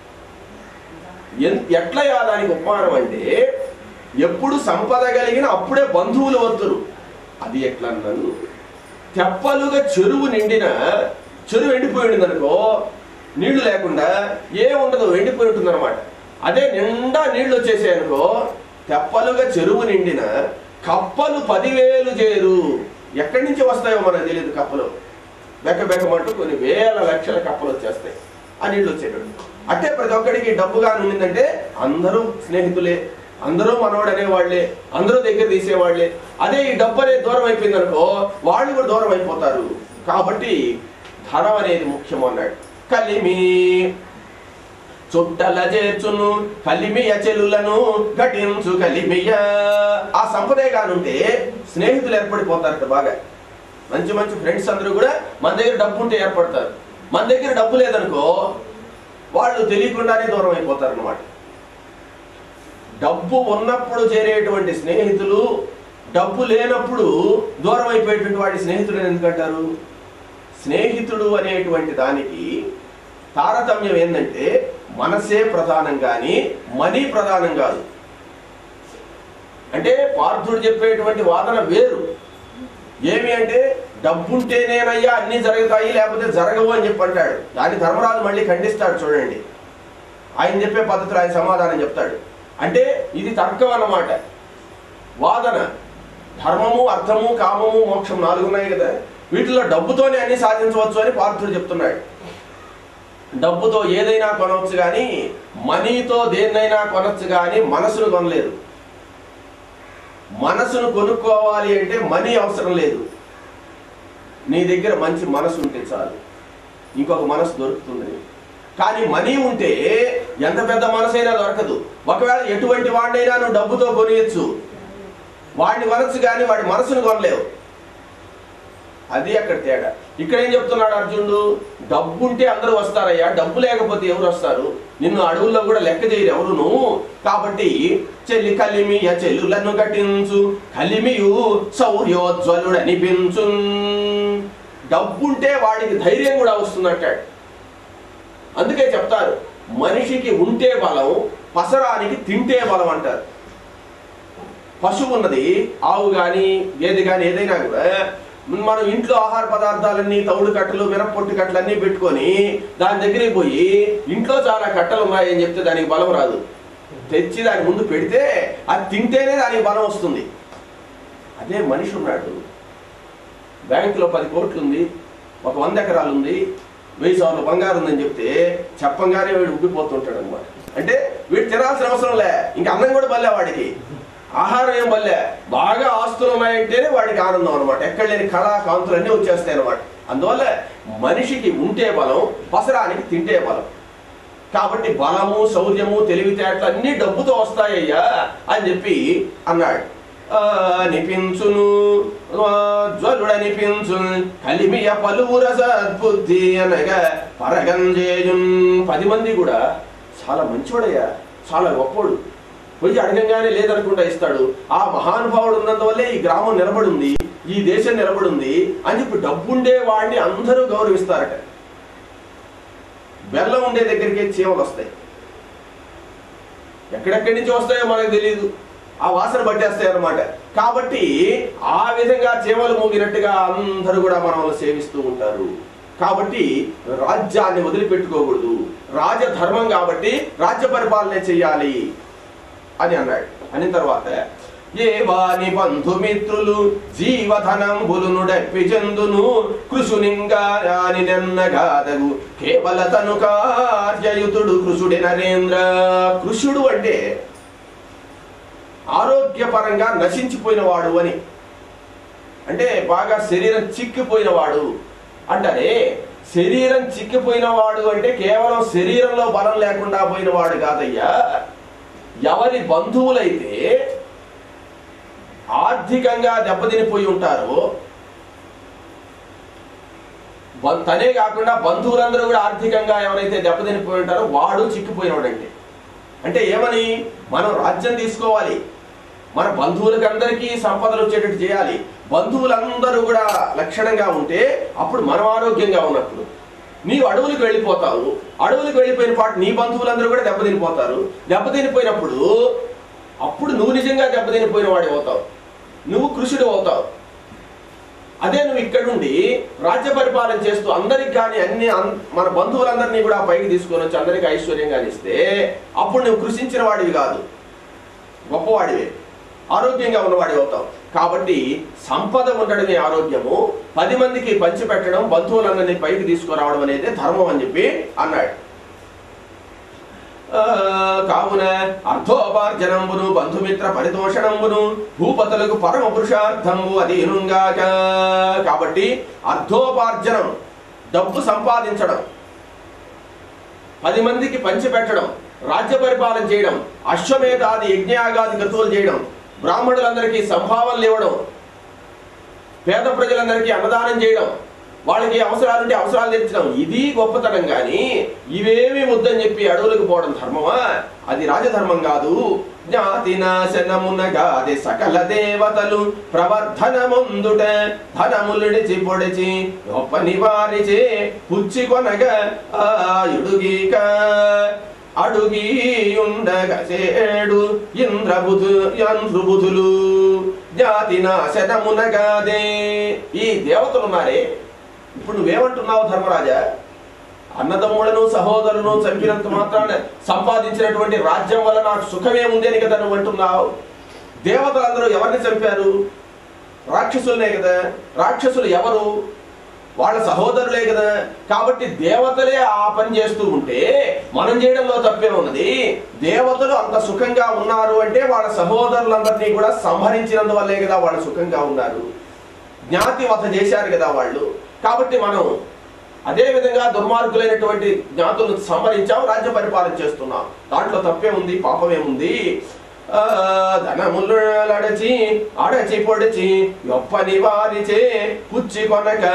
ఎన్- ఎట్లయా దానికి ఉపమానం అంటే ఎప్పుడు సంపద కలిగిన అప్పుడే బంధువులు వద్దురు అది ఎట్లా అన్నాను తెప్పలుగా చెరువు నిండిన చెరువు ఎండిపోయి ఉండింది అనుకో నీళ్లు లేకుండా ఏముండదు ఎండిపోయి ఉంటుంది అనమాట అదే నిండా నీళ్లు వచ్చేసాయి అనుకో తెప్పలుగా చెరువు నిండిన కప్పలు పదివేలు చేరు ఎక్కడి నుంచి వస్తాయో మనకు తెలియదు కప్పలు బెక్క బెక్కమంటూ కొన్ని వేల లక్షల కప్పలు వచ్చేస్తాయి ఆ నీళ్ళు వచ్చేటట్టు అంటే ప్రతి ఒక్కడికి డబ్బుగా ఉండిందంటే అందరూ స్నేహితులే అందరూ మనోడు అనేవాళ్లే అందరూ దగ్గర తీసేవాళ్లే అదే ఈ డబ్బు అనేది దూరం అయిపోయింది అనుకో వాళ్ళు కూడా దూరం అయిపోతారు కాబట్టి ధనం అనేది ముఖ్యం అన్నాడు కలిమి చుట్టల చేర్చును కలిమియ చెలులను ఘటించు కలిమియ ఆ సంపదే కానుంటే స్నేహితులు ఏర్పడిపోతారట బాగా మంచి మంచి ఫ్రెండ్స్ అందరూ కూడా మన దగ్గర డబ్బు ఉంటే ఏర్పడతారు మన దగ్గర డబ్బు లేదనుకో వాళ్ళు తెలియకుండానే దూరం అయిపోతారు అనమాట డబ్బు ఉన్నప్పుడు చేరేటువంటి స్నేహితులు డబ్బు లేనప్పుడు దూరం అయిపోయేటువంటి వాడి స్నేహితుడు ఎందుకంటారు స్నేహితుడు అనేటువంటి దానికి తారతమ్యం ఏంటంటే మనసే ప్రధానం కానీ మనీ ప్రధానం కాదు అంటే పార్థుడు చెప్పేటువంటి వాదన వేరు ఏమి అంటే డబ్బుంటేనేనయ్యా అన్ని జరుగుతాయి లేకపోతే జరగవు అని చెప్పి అంటాడు దాని ధర్మరాజు మళ్ళీ ఖండిస్తాడు చూడండి ఆయన చెప్పే పద్ధతిలో ఆయన సమాధానం చెప్తాడు అంటే ఇది తర్కం అన్నమాట వాదన ధర్మము అర్థము కామము మోక్షం నాలుగు ఉన్నాయి కదా వీటిలో డబ్బుతోనే అన్ని సాధించవచ్చు అని పార్థుడు చెప్తున్నాడు డబ్బుతో ఏదైనా కొనవచ్చు కానీ మనీతో దేన్నైనా కొనవచ్చు కానీ మనసును కొనలేదు మనసును కొనుక్కోవాలి అంటే మనీ అవసరం లేదు నీ దగ్గర మంచి మనసు ఉంటే చాలు ఇంకొక మనసు దొరుకుతుంది నీకు. కానీ మనీ ఉంటే ఎంత పెద్ద మనసైనా దొరకదు ఒకవేళ ఎటువంటి వాడినైనా నువ్వు డబ్బుతో కొనియచ్చు వాడిని కొనచ్చు కానీ వాడి మనసును కొనలేవు అది అక్కడ తేడా ఇక్కడ ఏం చెప్తున్నాడు అర్జునుడు డబ్బు ఉంటే అందరూ వస్తారయ్యా డబ్బు లేకపోతే ఎవరు వస్తారు నిన్ను అడవుల్లో కూడా లెక్క చేయరు ఎవరును కాబట్టి చెల్లి కలిమియ చెల్లులను కట్టించు కలిమియు శౌర్యోజ్వలుడు అనిపించు డబ్బుంటే వాడికి ధైర్యం కూడా వస్తుందంటాడు అందుకే చెప్తారు మనిషికి ఉంటే బలం పసరానికి తింటే బలం అంటారు పశువు ఉన్నది ఆవు కానీ గేదె కానీ ఏదైనా కూడా మనం ఇంట్లో ఆహార పదార్థాలన్నీ తౌడు కట్టలు మినప్పొట్టు కట్టలు అన్నీ పెట్టుకొని దాని దగ్గరికి పోయి ఇంట్లో చాలా కట్టలు ఉన్నాయని చెప్తే దానికి బలం రాదు తెచ్చి దాని ముందు పెడితే అది తింటేనే దానికి బలం వస్తుంది అదే మనిషి ఉన్నాడు బ్యాంకులో పది కోట్లు ఉంది ఒక వంద ఎకరాలు ఉంది వెయ్యి సార్లు బంగారు ఉందని చెప్తే చెప్పంగానే వీడు ఉబ్బిపోతుంటాడు అనమాట అంటే వీడు తినాల్సిన అవసరం లే ఇంకా అన్నం కూడా బల్లే వాడికి ఆహారం ఏం బల్లే బాగా ఆస్తులు ఉన్నాయంటేనే వాడికి ఆనందం అనమాట ఎక్కడ లేని కళా కాంతులు అన్నీ వచ్చేస్తాయి అనమాట అందువల్ల మనిషికి ఉంటే బలం పసరానికి తింటే బలం కాబట్టి బలము శౌర్యము తెలివితేటలు అన్ని డబ్బుతో వస్తాయ్యా అని చెప్పి అన్నాడు ఆ, నిపించును ఆ, జ్వలుడనిపించును కలిమియ పలువుర సద్బుద్ధి అనగా పరగంజేయున్ పది మంది కూడా చాలా మంచివాడయ్యా చాలా గొప్పోడు పోయి అడగంగానే లేదనుకుంటా ఇస్తాడు ఆ మహానుభావుడు ఉన్నందువల్లే ఈ గ్రామం నిలబడింది ఈ దేశం నిలబడింది అని చెప్పి డబ్బుండే వాడిని అందరూ గౌరవిస్తారట బెల్లం ఉండే దగ్గరికి చీమలు వస్తాయి ఎక్కడెక్కడి నుంచి వస్తాయో మనకు తెలియదు ఆ వాసన పట్టేస్తాయి అన్నమాట కాబట్టి ఆ విధంగా చీమలు మూగినట్టుగా అందరూ కూడా మనల్ని సేవిస్తూ ఉంటారు కాబట్టి రాజ్యాన్ని వదిలిపెట్టుకోకూడదు రాజధర్మం కాబట్టి రాజ్య పరిపాలన చెయ్యాలి అని అన్నాడు అనిన తర్వాత ఏ వాని బంధుమిత్రులు జీవధనంబులును డప్పి చెందును కృషునింగాని నెన్నగాదగు కేవల తను కార్యయుతుడు కృషుడి నరేంద్ర కృషుడు అంటే ఆరోగ్యపరంగా నశించిపోయిన వాడు అని అంటే బాగా శరీరం చిక్కిపోయిన వాడు అంటారే శరీరం చిక్కిపోయిన వాడు అంటే కేవలం శరీరంలో బలం లేకుండా పోయిన వాడు కాదయ్యా ఎవరి బంధువులైతే ఆర్థికంగా దెబ్బతినిపోయి ఉంటారో బం- తనే కాకుండా బంధువులందరూ కూడా ఆర్థికంగా ఎవరైతే దెబ్బతినిపోయి ఉంటారో వాడు చిక్కిపోయినవాడంటే అంటే ఏమని మనం రాజ్యం తీసుకోవాలి మన బంధువులకి అందరికీ సంపదలు వచ్చేటట్టు చేయాలి బంధువులందరూ కూడా లక్షణంగా ఉంటే అప్పుడు మనం ఆరోగ్యంగా ఉన్నప్పుడు నీవు అడవులకు వెళ్ళిపోతావు అడవులకు వెళ్ళిపోయిన పాటు నీ బంధువులందరూ కూడా దెబ్బతినిపోతారు దెబ్బతినిపోయినప్పుడు అప్పుడు నువ్వు నిజంగా దెబ్బతినిపోయిన వాడి అవుతావు నువ్వు కృషుడు అవుతావు అదే నువ్వు ఇక్కడుండి రాజ్య పరిపాలన చేస్తూ అందరికి కానీ అన్ని అన్- మన బంధువులందరినీ కూడా పైకి తీసుకొని వచ్చి అందరికి ఐశ్వర్యంగా ఇస్తే అప్పుడు నువ్వు కృషించిన వాడివి కాదు గొప్పవాడివే ఆరోగ్యంగా ఉన్నవాడి అవుతావు కాబట్టి సంపద ఉండడమే ఆరోగ్యము పది మందికి పంచిపెట్టడం బంధువులందరినీ పైకి తీసుకురావడం అనేది ధర్మం అని చెప్పి అన్నాడు ఆ, కావున అర్థోపార్జనంబును బంధుమిత్ర పరితోషణంబును భూపతులకు పరమ పురుషార్థంబు అధీనుంగాక కాబట్టి అర్థోపార్జనం డబ్బు సంపాదించడం పది మందికి పంచిపెట్టడం రాజ్య పరిపాలన చేయడం అశ్వమేధాది యజ్ఞయాగాది క్రతువులు చేయడం బ్రాహ్మణులందరికీ సంభావనలు ఇవ్వడం పేద ప్రజలందరికీ అన్నదానం చేయడం వాళ్ళకి అవసరాలుంటే అవసరాలు తీర్చడం ఇది గొప్పతనం కానీ ఇవేమి వద్దని చెప్పి అడవులకు పోవడం ధర్మమా అది రాజధర్మం కాదు జ్ఞాతి నాశనమునగాది సకల దేవతలు ప్రవర్ధనముందుట ధనములుడిచి పొడిచి గొప్ప నివారిచే పుచ్చి కొనగ ఆయుడుగీక అడుగి ఉండగ చేడు ఇంద్రబుధు యంధ్రుబుధులు జాతి నాశనమునగాదే ఈ దేవతలు ఉన్నారే ఇప్పుడు నువ్వేమంటున్నావు ధర్మరాజా అన్నదమ్ములను సహోదరులను చంపినంత మాత్రాన సంపాదించినటువంటి రాజ్యం వల్ల నాకు సుఖమేముంది అని కదా నువ్వు అంటున్నావు దేవతలందరూ ఎవరిని చంపారు రాక్షసులనే కదా రాక్షసులు ఎవరు వాళ్ళ సహోదరులే కదా కాబట్టి దేవతలే ఆ పని చేస్తూ ఉంటే మనం చేయడంలో తప్పే ఉన్నది దేవతలు అంత సుఖంగా ఉన్నారు అంటే వాళ్ళ సహోదరులందరినీ కూడా సంహరించినందువల్లే కదా వాళ్ళు సుఖంగా ఉన్నారు జ్ఞాతి వధ చేశారు కదా వాళ్ళు కాబట్టి మనం అదే విధంగా దుర్మార్గులైనటువంటి జ్ఞాతులను సంహరించాం రాజ్య పరిపాలన చేస్తున్నాం దాంట్లో తప్పే ఉంది పాపమేముంది ఆ, ధనములు అడచి అడచి పొడిచి గొప్ప నివారిచే పుచ్చి కొనక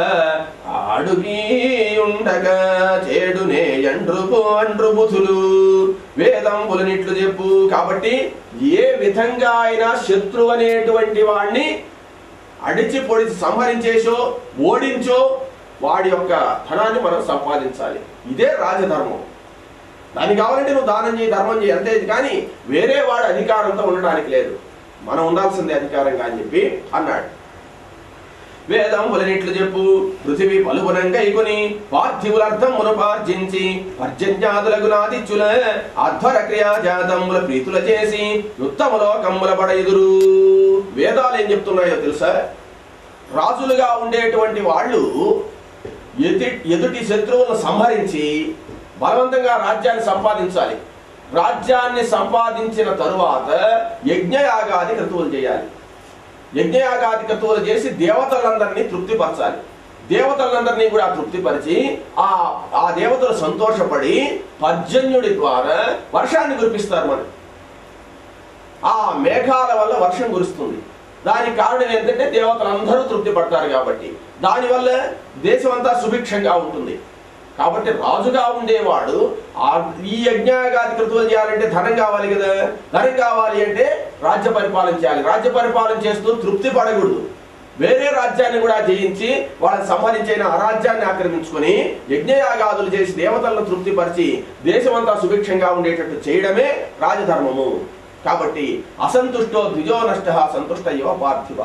అడుగి ఉండగా చేడునే ఎండ్రుపు అండ్రు బుధులు వేదంబులనిట్లు చెప్పు కాబట్టి ఏ విధంగా అయినా శత్రువు అనేటువంటి వాణ్ణి అడిచి పొడిచి సంహరించేసో ఓడించో వాడి యొక్క ధనాన్ని మనం సంపాదించాలి ఇదే రాజధర్మం దానికి కావాలంటే నువ్వు దానం చేయి ధర్మం చేయి అంతే కానీ వేరే వాడు అధికారంతో ఉండడానికి లేదు మనం ఉండాల్సిందే అధికారంగా అని చెప్పి అన్నాడు వేదంబులనిట్లు చెప్పు పృథివీ పలుగునంగైకొని పార్థివులర్థమును పార్జించి పర్జన్యాదులకు నాదిత్యుల అధ్వర క్రియాజాతముల ప్రీతుల చేసి ఉత్తమలోకముల పడయుదురు వేదాలు ఏం చెప్తున్నాయో తెలుసా రాజులుగా ఉండేటువంటి వాళ్ళు ఎది ఎదుటి శత్రువులను సంహరించి బలవంతంగా రాజ్యాన్ని సంపాదించాలి రాజ్యాన్ని సంపాదించిన తరువాత యజ్ఞయాగాది క్రతువులు చేయాలి యజ్ఞయాగాది క్రతువులు చేసి దేవతలందరినీ తృప్తిపరచాలి దేవతలందరినీ కూడా తృప్తిపరిచి ఆ ఆ దేవతలు సంతోషపడి పర్జన్యుడి ద్వారా వర్షాన్ని కురిపిస్తారు మనం ఆ మేఘాల వల్ల వర్షం కురుస్తుంది దానికి కారణం ఏంటంటే దేవతలందరూ తృప్తి పడతారు కాబట్టి దానివల్ల దేశం అంతా సుభిక్షంగా ఉంటుంది కాబట్టి రాజుగా ఉండేవాడు ఆ ఈ యజ్ఞాగాది కృతులు చేయాలంటే ధనం కావాలి కదా ధనం కావాలి అంటే రాజ్య పరిపాలన చేయాలి రాజ్య పరిపాలన చేస్తూ తృప్తి పడకూడదు వేరే రాజ్యాన్ని కూడా జయించి వాళ్ళని సంహరించిన ఆ రాజ్యాన్ని ఆక్రమించుకొని యజ్ఞయాగాదులు చేసి దేవతలను తృప్తిపరిచి దేశమంతా సుభిక్షంగా ఉండేటట్టు చేయడమే రాజధర్మము కాబట్టి అసంతుష్టో ద్విజో నష్ట సంతుష్ట ఇవ పార్థివ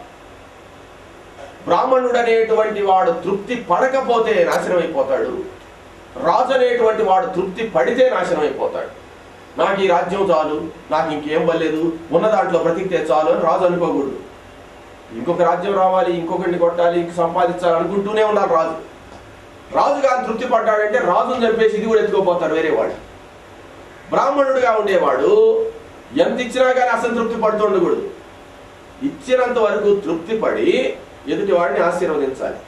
బ్రాహ్మణుడు అనేటువంటి వాడు తృప్తి పడకపోతే నాశనం అయిపోతాడు రాజు అనేటువంటి వాడు తృప్తి పడితే నాశనం అయిపోతాడు నాకు ఈ రాజ్యం చాలు నాకు ఇంకేం వల్లేదు ఉన్న దాంట్లో బ్రతికితే చాలు అని రాజు అనుకోకూడదు ఇంకొక రాజ్యం రావాలి ఇంకొకరిని కొట్టాలి ఇంక సంపాదించాలి అనుకుంటూనే ఉండాలి రాజు రాజు గారు తృప్తి పడ్డాడంటే రాజుని చంపేసి ఇది కూడా ఎత్తుకోపోతాడు వేరే వాడు బ్రాహ్మణుడిగా ఉండేవాడు ఎంత ఇచ్చినా కానీ అసంతృప్తి పడుతూ ఉండకూడదు ఇచ్చినంత వరకు తృప్తి పడి ఎదుటి వాడిని ఆశీర్వదించాలి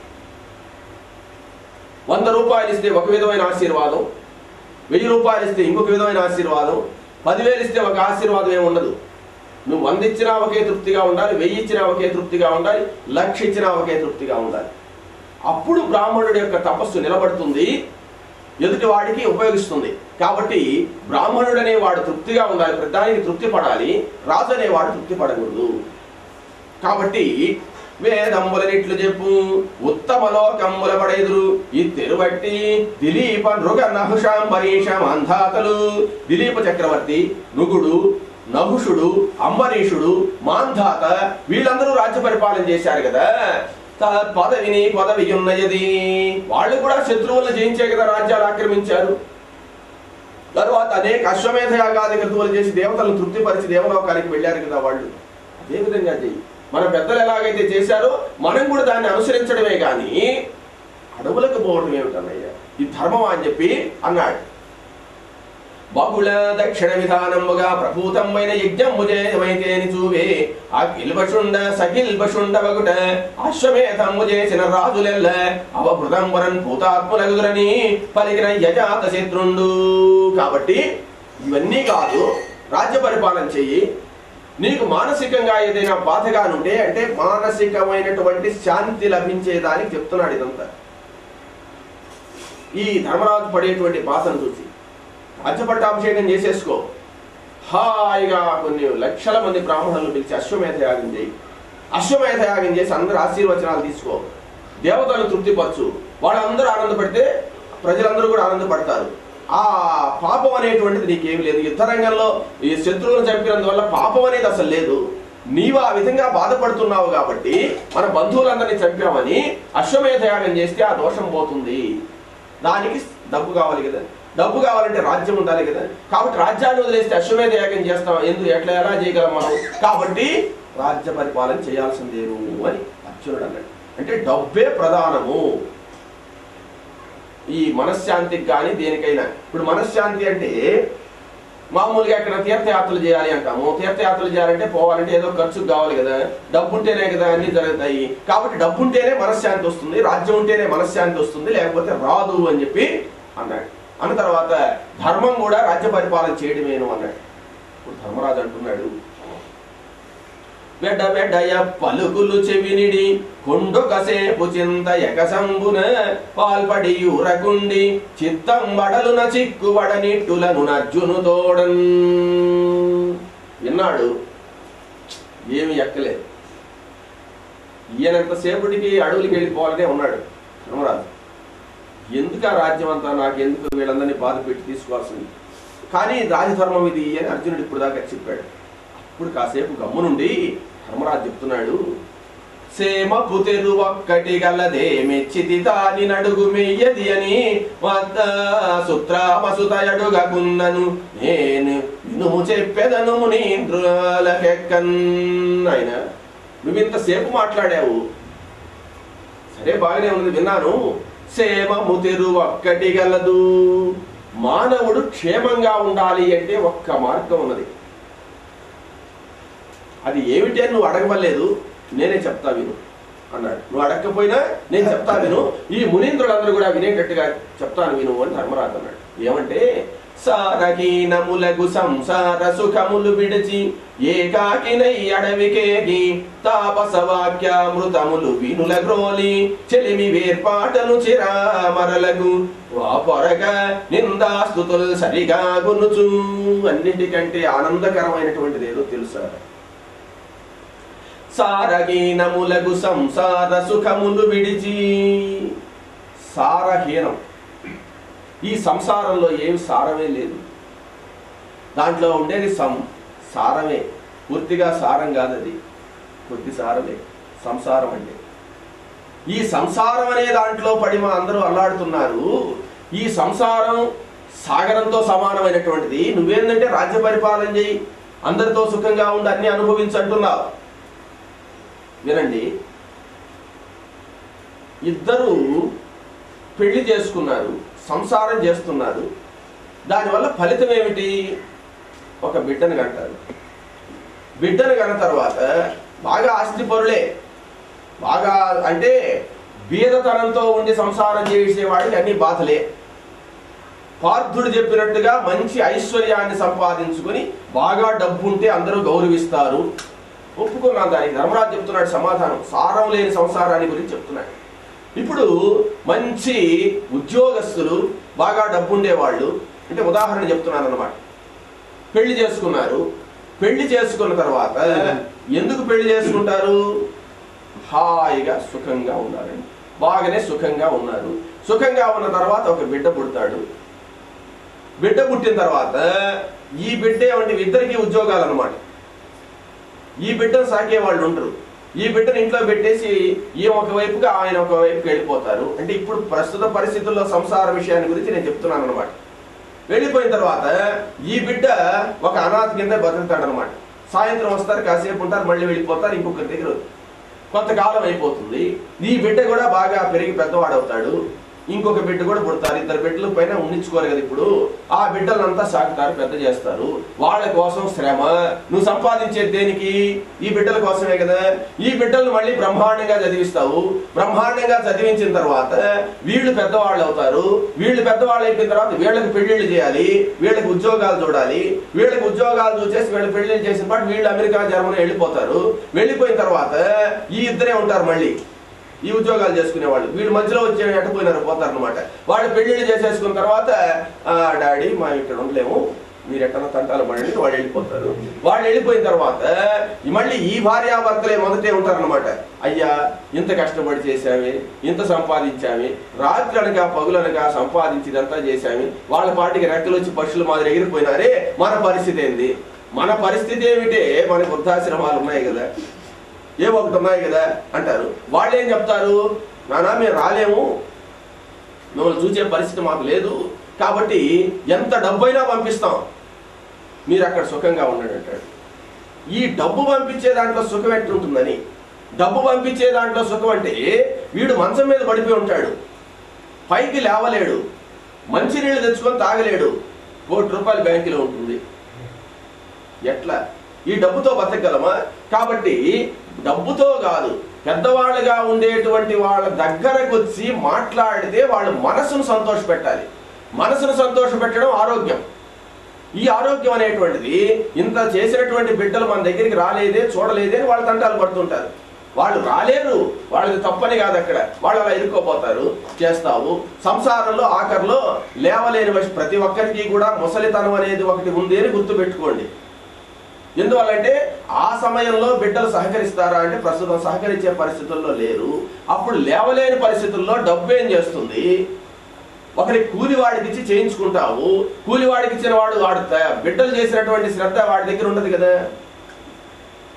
వంద రూపాయలు ఇస్తే ఒక విధమైన ఆశీర్వాదం వెయ్యి రూపాయలు ఇస్తే ఇంకొక విధమైన ఆశీర్వాదం పదివేలు ఇస్తే ఒక ఆశీర్వాదం ఏమి ఉండదు నువ్వు వంద ఇచ్చినా ఒకే తృప్తిగా ఉండాలి వెయ్యి ఇచ్చినా ఒకే తృప్తిగా ఉండాలి లక్ష ఇచ్చినా ఒకే తృప్తిగా ఉండాలి అప్పుడు బ్రాహ్మణుడి యొక్క తపస్సు నిలబడుతుంది ఎదుటి వాడికి ఉపయోగిస్తుంది కాబట్టి బ్రాహ్మణుడు అనేవాడు తృప్తిగా ఉండాలి ప్రతిదానికి తృప్తి పడాలి రాజు అనేవాడు తృప్తి పడకూడదు కాబట్టి వేదంబులనిట్లు చెప్పు ఉత్తమ లోకంబుల పడెదురు ఈ తెరువట్టి దిలీప నృగ నహుషాంబరీషం అంధాతలు దిలీప చక్రవర్తి నృగుడు నహుషుడు అంబరీషుడు మాంధాత వీళ్ళందరూ రాజ్య పరిపాలన చేశారు కదా త- పదవిని పదవి ఉన్నది వాళ్ళు కూడా శత్రువులను జయించే కదా రాజ్యాలు ఆక్రమించారు తరువాత అనేక అశ్వమేధ యాగాది క్రతువులు చేసి దేవతలను తృప్తిపరిచి దేవలోకానికి వెళ్ళారు కదా వాళ్ళు అదే విధంగా చెయ్యి మన పెద్దలు ఎలాగైతే చేశారో మనం కూడా దాన్ని అనుసరించడమే కానీ అడవులకు పోవడం ఏమిటన్నయ్య ఈ ధర్మం అని చెప్పి అన్నాడు బహుళ దక్షిణ విధానముగా ప్రభూతమైన యజ్ఞము చేయమైతేని చూవే ఆ కిల్బషుండ సకిల్బషుండ వగుట అశ్వమేధము చేసిన రాజులెల్ల అవభృతంబరన్ భూతాత్ములగుదురని పలికిన యజాత శత్రుండు కాబట్టి ఇవన్నీ కాదు రాజ్య పరిపాలన చెయ్యి నీకు మానసికంగా ఏదైనా బాధగా ఉంటే అంటే మానసికమైనటువంటి శాంతి లభించేదానికి చెప్తున్నాడు ఇదంతా ఈ ధర్మరాజు పడేటువంటి బాధను చూసి రాజ్యపట్టాభిషేకం చేసేసుకో హాయిగా కొన్ని లక్షల మంది బ్రాహ్మణులను పిలిచి అశ్వమేధ యాగం చేయి అశ్వమేధ యాగం చేసి అందరు ఆశీర్వచనాలు తీసుకో దేవతలను తృప్తిపరచు వాళ్ళందరూ ఆనందపడితే ప్రజలందరూ కూడా ఆనందపడతారు ఆ పాపం అనేటువంటిది నీకేం లేదు యుద్ధ రంగంలో ఈ శత్రువులను చంపినందువల్ల పాపం అనేది అసలు లేదు నీవు ఆ విధంగా బాధపడుతున్నావు కాబట్టి మన బంధువులందరినీ చంపామని అశ్వమేధ యాగం చేస్తే ఆ దోషం పోతుంది దానికి డబ్బు కావాలి కదా డబ్బు కావాలంటే రాజ్యం ఉండాలి కదా కాబట్టి రాజ్యాన్ని వదిలేస్తే అశ్వమేధ యాగం చేస్తాం ఎందుకు ఎట్లా ఎలా చేయగలం మనం కాబట్టి రాజ్య పరిపాలన చేయాల్సిందేను అని అర్జునుడు అన్నాడు అంటే డబ్బే ప్రధానము ఈ మనశ్శాంతికి కానీ దేనికైనా ఇప్పుడు మనశ్శాంతి అంటే మామూలుగా ఎక్కడ తీర్థయాత్రలు చేయాలి అంటాము తీర్థయాత్రలు చేయాలంటే పోవాలంటే ఏదో ఖర్చుకు కావాలి కదా డబ్బు ఉంటేనే కదా అన్ని జరుగుతాయి కాబట్టి డబ్బు ఉంటేనే మనశ్శాంతి వస్తుంది రాజ్యం ఉంటేనే మనశ్శాంతి వస్తుంది లేకపోతే రాదు అని చెప్పి అన్నాడు అన్న తర్వాత ధర్మం కూడా రాజ్య పరిపాలన చేయడమేను అన్నాడు ఇప్పుడు ధర్మరాజు అంటున్నాడు వెడ్డ వెడ్డయ పలుకులు చెవినిడి కొండొకసేపు చింత ఎకసంబున పాల్పడి ఊరకుండి చిత్తం వడలున చిక్కువడనిట్టులను నర్జును తోడన్ విన్నాడు ఏమి ఎక్కలేదు ఈయనంతసేపటికి అడవులకి వెళ్ళిపోవాలనే ఉన్నాడు ధర్మరాజు ఎందుకు ఆ రాజ్యం అంతా నాకు ఎందుకు వీళ్ళందరినీ బాధ పెట్టి తీసుకోవాల్సింది కానీ రాజధర్మం ఇది అని అర్జునుడు ఇప్పుడు దాకా చెప్పాడు అప్పుడు కాసేపు గమ్మునుండి ధర్మరాజు చెప్తున్నాడు సేమపు తెరు ఒక్కటి గలదే మెచ్చితి దాని నడుగు మెయ్యది అని వద్ద సుత్రామసుతయడుగకున్నను నేను వినుము చెప్పెదను మునీంద్రులకెక్కన్ ఆయన నువ్వింతసేపు మాట్లాడావు సరే బాగానే ఉంది విన్నాను సేమము తెరు ఒక్కటి గలదు మానవుడు క్షేమంగా ఉండాలి అంటే ఒక్క మార్గం ఉన్నది అది ఏమిటి అని నువ్వు అడగవలేదు నేనే చెప్తా విను అన్నాడు నువ్వు అడగకపోయినా నేను చెప్తా విను ఈ మునీంద్రులందరూ కూడా వినేటట్టుగా చెప్తాను విను అని ధర్మరాజు అన్నాడు ఏమంటే సారహీనములగు సంసార సుఖములు విడిచి ఏకాకినై అడవికేగి తాపస వాక్యామృతములు వినుల గ్రోలి చెలిమి వేర్పాటను చిరామరలకు వాపొరగా నిందాస్తుతులు సరిగా గునుచు అన్నిటికంటే ఆనందకరమైనటువంటిది ఏదో తెలుసా సారహీనములగు సంసార సుఖములు విడిచి సారహీనం ఈ సంసారంలో ఏమి సారమే లేదు దాంట్లో ఉండేది సం సారమే పూర్తిగా సారం కాదు అది కొద్ది సారమే సంసారం అంటే ఈ సంసారం అనే దాంట్లో పడి మా అందరూ అల్లాడుతున్నారు ఈ సంసారం సాగరంతో సమానమైనటువంటిది నువ్వేందంటే రాజ్య పరిపాలన చేయి అందరితో సుఖంగా ఉండి అన్ని అనుభవించు అంటున్నావు వినండి ఇద్దరు పెళ్లి చేసుకున్నారు సంసారం చేస్తున్నారు దానివల్ల ఫలితం ఏమిటి ఒక బిడ్డను కంటారు బిడ్డను కన్న తర్వాత బాగా ఆస్తి పరులే బాగా అంటే బీదతనంతో ఉండి సంసారం చేసేవాడికి అన్ని బాధలే పార్థుడు చెప్పినట్టుగా మంచి ఐశ్వర్యాన్ని సంపాదించుకుని బాగా డబ్బు ఉంటే అందరూ గౌరవిస్తారు ఒప్పుకున్నాను దానికి ధర్మరాజు చెప్తున్నాడు సమాధానం సారం లేని సంసారాన్ని గురించి చెప్తున్నాడు ఇప్పుడు మంచి ఉద్యోగస్తులు బాగా డబ్బు ఉండేవాళ్ళు అంటే ఉదాహరణ చెప్తున్నాను అనమాట పెళ్లి చేసుకున్నారు పెళ్లి చేసుకున్న తర్వాత ఎందుకు పెళ్లి చేసుకుంటారు హాయిగా సుఖంగా ఉన్నారని బాగానే సుఖంగా ఉన్నారు సుఖంగా ఉన్న తర్వాత ఒక బిడ్డ పుడతాడు బిడ్డ పుట్టిన తర్వాత ఈ బిడ్డ ఏమంటే ఇద్దరికి ఉద్యోగాలు అనమాట ఈ బిడ్డను సాకే వాళ్ళు ఉండరు ఈ బిడ్డను ఇంట్లో పెట్టేసి ఈ ఒకవైపుగా ఆయన ఒకవైపుకి వెళ్ళిపోతారు అంటే ఇప్పుడు ప్రస్తుత పరిస్థితుల్లో సంసార విషయాన్ని గురించి నేను చెప్తున్నాను అనమాట వెళ్ళిపోయిన తర్వాత ఈ బిడ్డ ఒక అనాథ కింద బతుకుతాడు అనమాట సాయంత్రం వస్తారు కాసేపు ఉంటారు మళ్ళీ వెళ్ళిపోతారు ఇంకొకరి దగ్గర కొంతకాలం అయిపోతుంది ఈ బిడ్డ కూడా బాగా పెరిగి పెద్దవాడవుతాడు ఇంకొక బిడ్డ కూడా పుడతారు ఇద్దరు బిడ్డలు పైన ఉండించుకోరు కదా ఇప్పుడు ఆ బిడ్డలంతా సాకుతారు పెద్ద చేస్తారు వాళ్ళ కోసం శ్రమ నువ్వు సంపాదించేది దేనికి ఈ బిడ్డల కోసమే కదా ఈ బిడ్డలను మళ్ళీ బ్రహ్మాండంగా చదివిస్తావు బ్రహ్మాండంగా చదివించిన తర్వాత వీళ్ళు పెద్దవాళ్ళు అవుతారు వీళ్ళు పెద్దవాళ్ళు అయిపోయిన తర్వాత వీళ్ళకి పెళ్లిళ్ళు చేయాలి వీళ్ళకి ఉద్యోగాలు చూడాలి వీళ్ళకి ఉద్యోగాలు చూసేసి వీళ్ళు పెళ్లిళ్ళు చేసిన పాటు వీళ్ళు అమెరికా జర్మనీ వెళ్ళిపోతారు వెళ్ళిపోయిన తర్వాత ఈ ఇద్దరే ఉంటారు మళ్ళీ ఈ ఉద్యోగాలు చేసుకునే వాళ్ళు వీళ్ళు మధ్యలో వచ్చి ఎట్టపోయినారు పోతారు అనమాట వాళ్ళు పెళ్లిళ్ళు చేసేసుకున్న తర్వాత "ఆ, డాడీ మా ఇక్కడ ఉండలేము మీరు ఎట్టన తంటాలు పడండి వాళ్ళు వెళ్ళిపోతారు వాళ్ళు వెళ్ళిపోయిన తర్వాత ఈ మళ్ళీ ఈ భార్యాభర్తలే మొదటే ఉంటారనమాట అయ్యా ఇంత కష్టపడి చేశామే ఇంత సంపాదించామే రాత్రి అనగా పగులనగా సంపాదించిదంతా చేశామే వాళ్ళ పాటికి రెక్కలు వచ్చి పక్షుల మాదిరి ఎగిరిపోయినారే మన పరిస్థితి ఏంది మన పరిస్థితి ఏమిటే మనకు వృద్ధాశ్రమాలు ఉన్నాయి కదా ఏ ఒకటి ఉన్నాయి కదా అంటారు వాళ్ళు ఏం చెప్తారు నానా మేము రాలేము మిమ్మల్ని చూసే పరిస్థితి మాకు లేదు కాబట్టి ఎంత డబ్బైనా పంపిస్తాం మీరు అక్కడ సుఖంగా ఉండండి అంటాడు ఈ డబ్బు పంపించే దాంట్లో సుఖం ఎట్లుంటుందని డబ్బు పంపించే దాంట్లో సుఖం అంటే వీడు మంచం మీద పడిపోయి ఉంటాడు పైకి లేవలేడు మంచినీళ్ళు తెచ్చుకొని తాగలేడు కోటి రూపాయలు బ్యాంకులో ఉంటుంది ఎట్లా ఈ డబ్బుతో బతకగలమా కాబట్టి డబ్బుతో కాదు పెద్దవాళ్ళుగా ఉండేటువంటి వాళ్ళ దగ్గరకు వచ్చి మాట్లాడితే వాళ్ళ మనసును సంతోష పెట్టాలి మనసును సంతోష పెట్టడం ఆరోగ్యం ఈ ఆరోగ్యం అనేటువంటిది ఇంత చేసినటువంటి బిడ్డలు మన దగ్గరికి రాలేదే చూడలేదే అని వాళ్ళు తంటాలు పడుతుంటారు వాళ్ళు రాలేరు వాళ్ళది తప్పని కాదు అక్కడ వాళ్ళు అలా ఇరుక్కోపోతారు చేస్తావు సంసారంలో ఆఖరిలో లేవలేని వశ- ప్రతి ఒక్కరికి కూడా ముసలితనం అనేది ఒకటి ఉంది అని గుర్తుపెట్టుకోండి ఎందువల్లంటే ఆ సమయంలో బిడ్డలు సహకరిస్తారా అంటే ప్రస్తుతం సహకరించే పరిస్థితుల్లో లేరు అప్పుడు లేవలేని పరిస్థితుల్లో డబ్బు ఏం చేస్తుంది ఒకరి కూలివాడికి ఇచ్చి చేయించుకుంటావు కూలివాడికి ఇచ్చిన వాడు వాడు త- బిడ్డలు చేసినటువంటి శ్రద్ధ వాడి దగ్గర ఉండదు కదా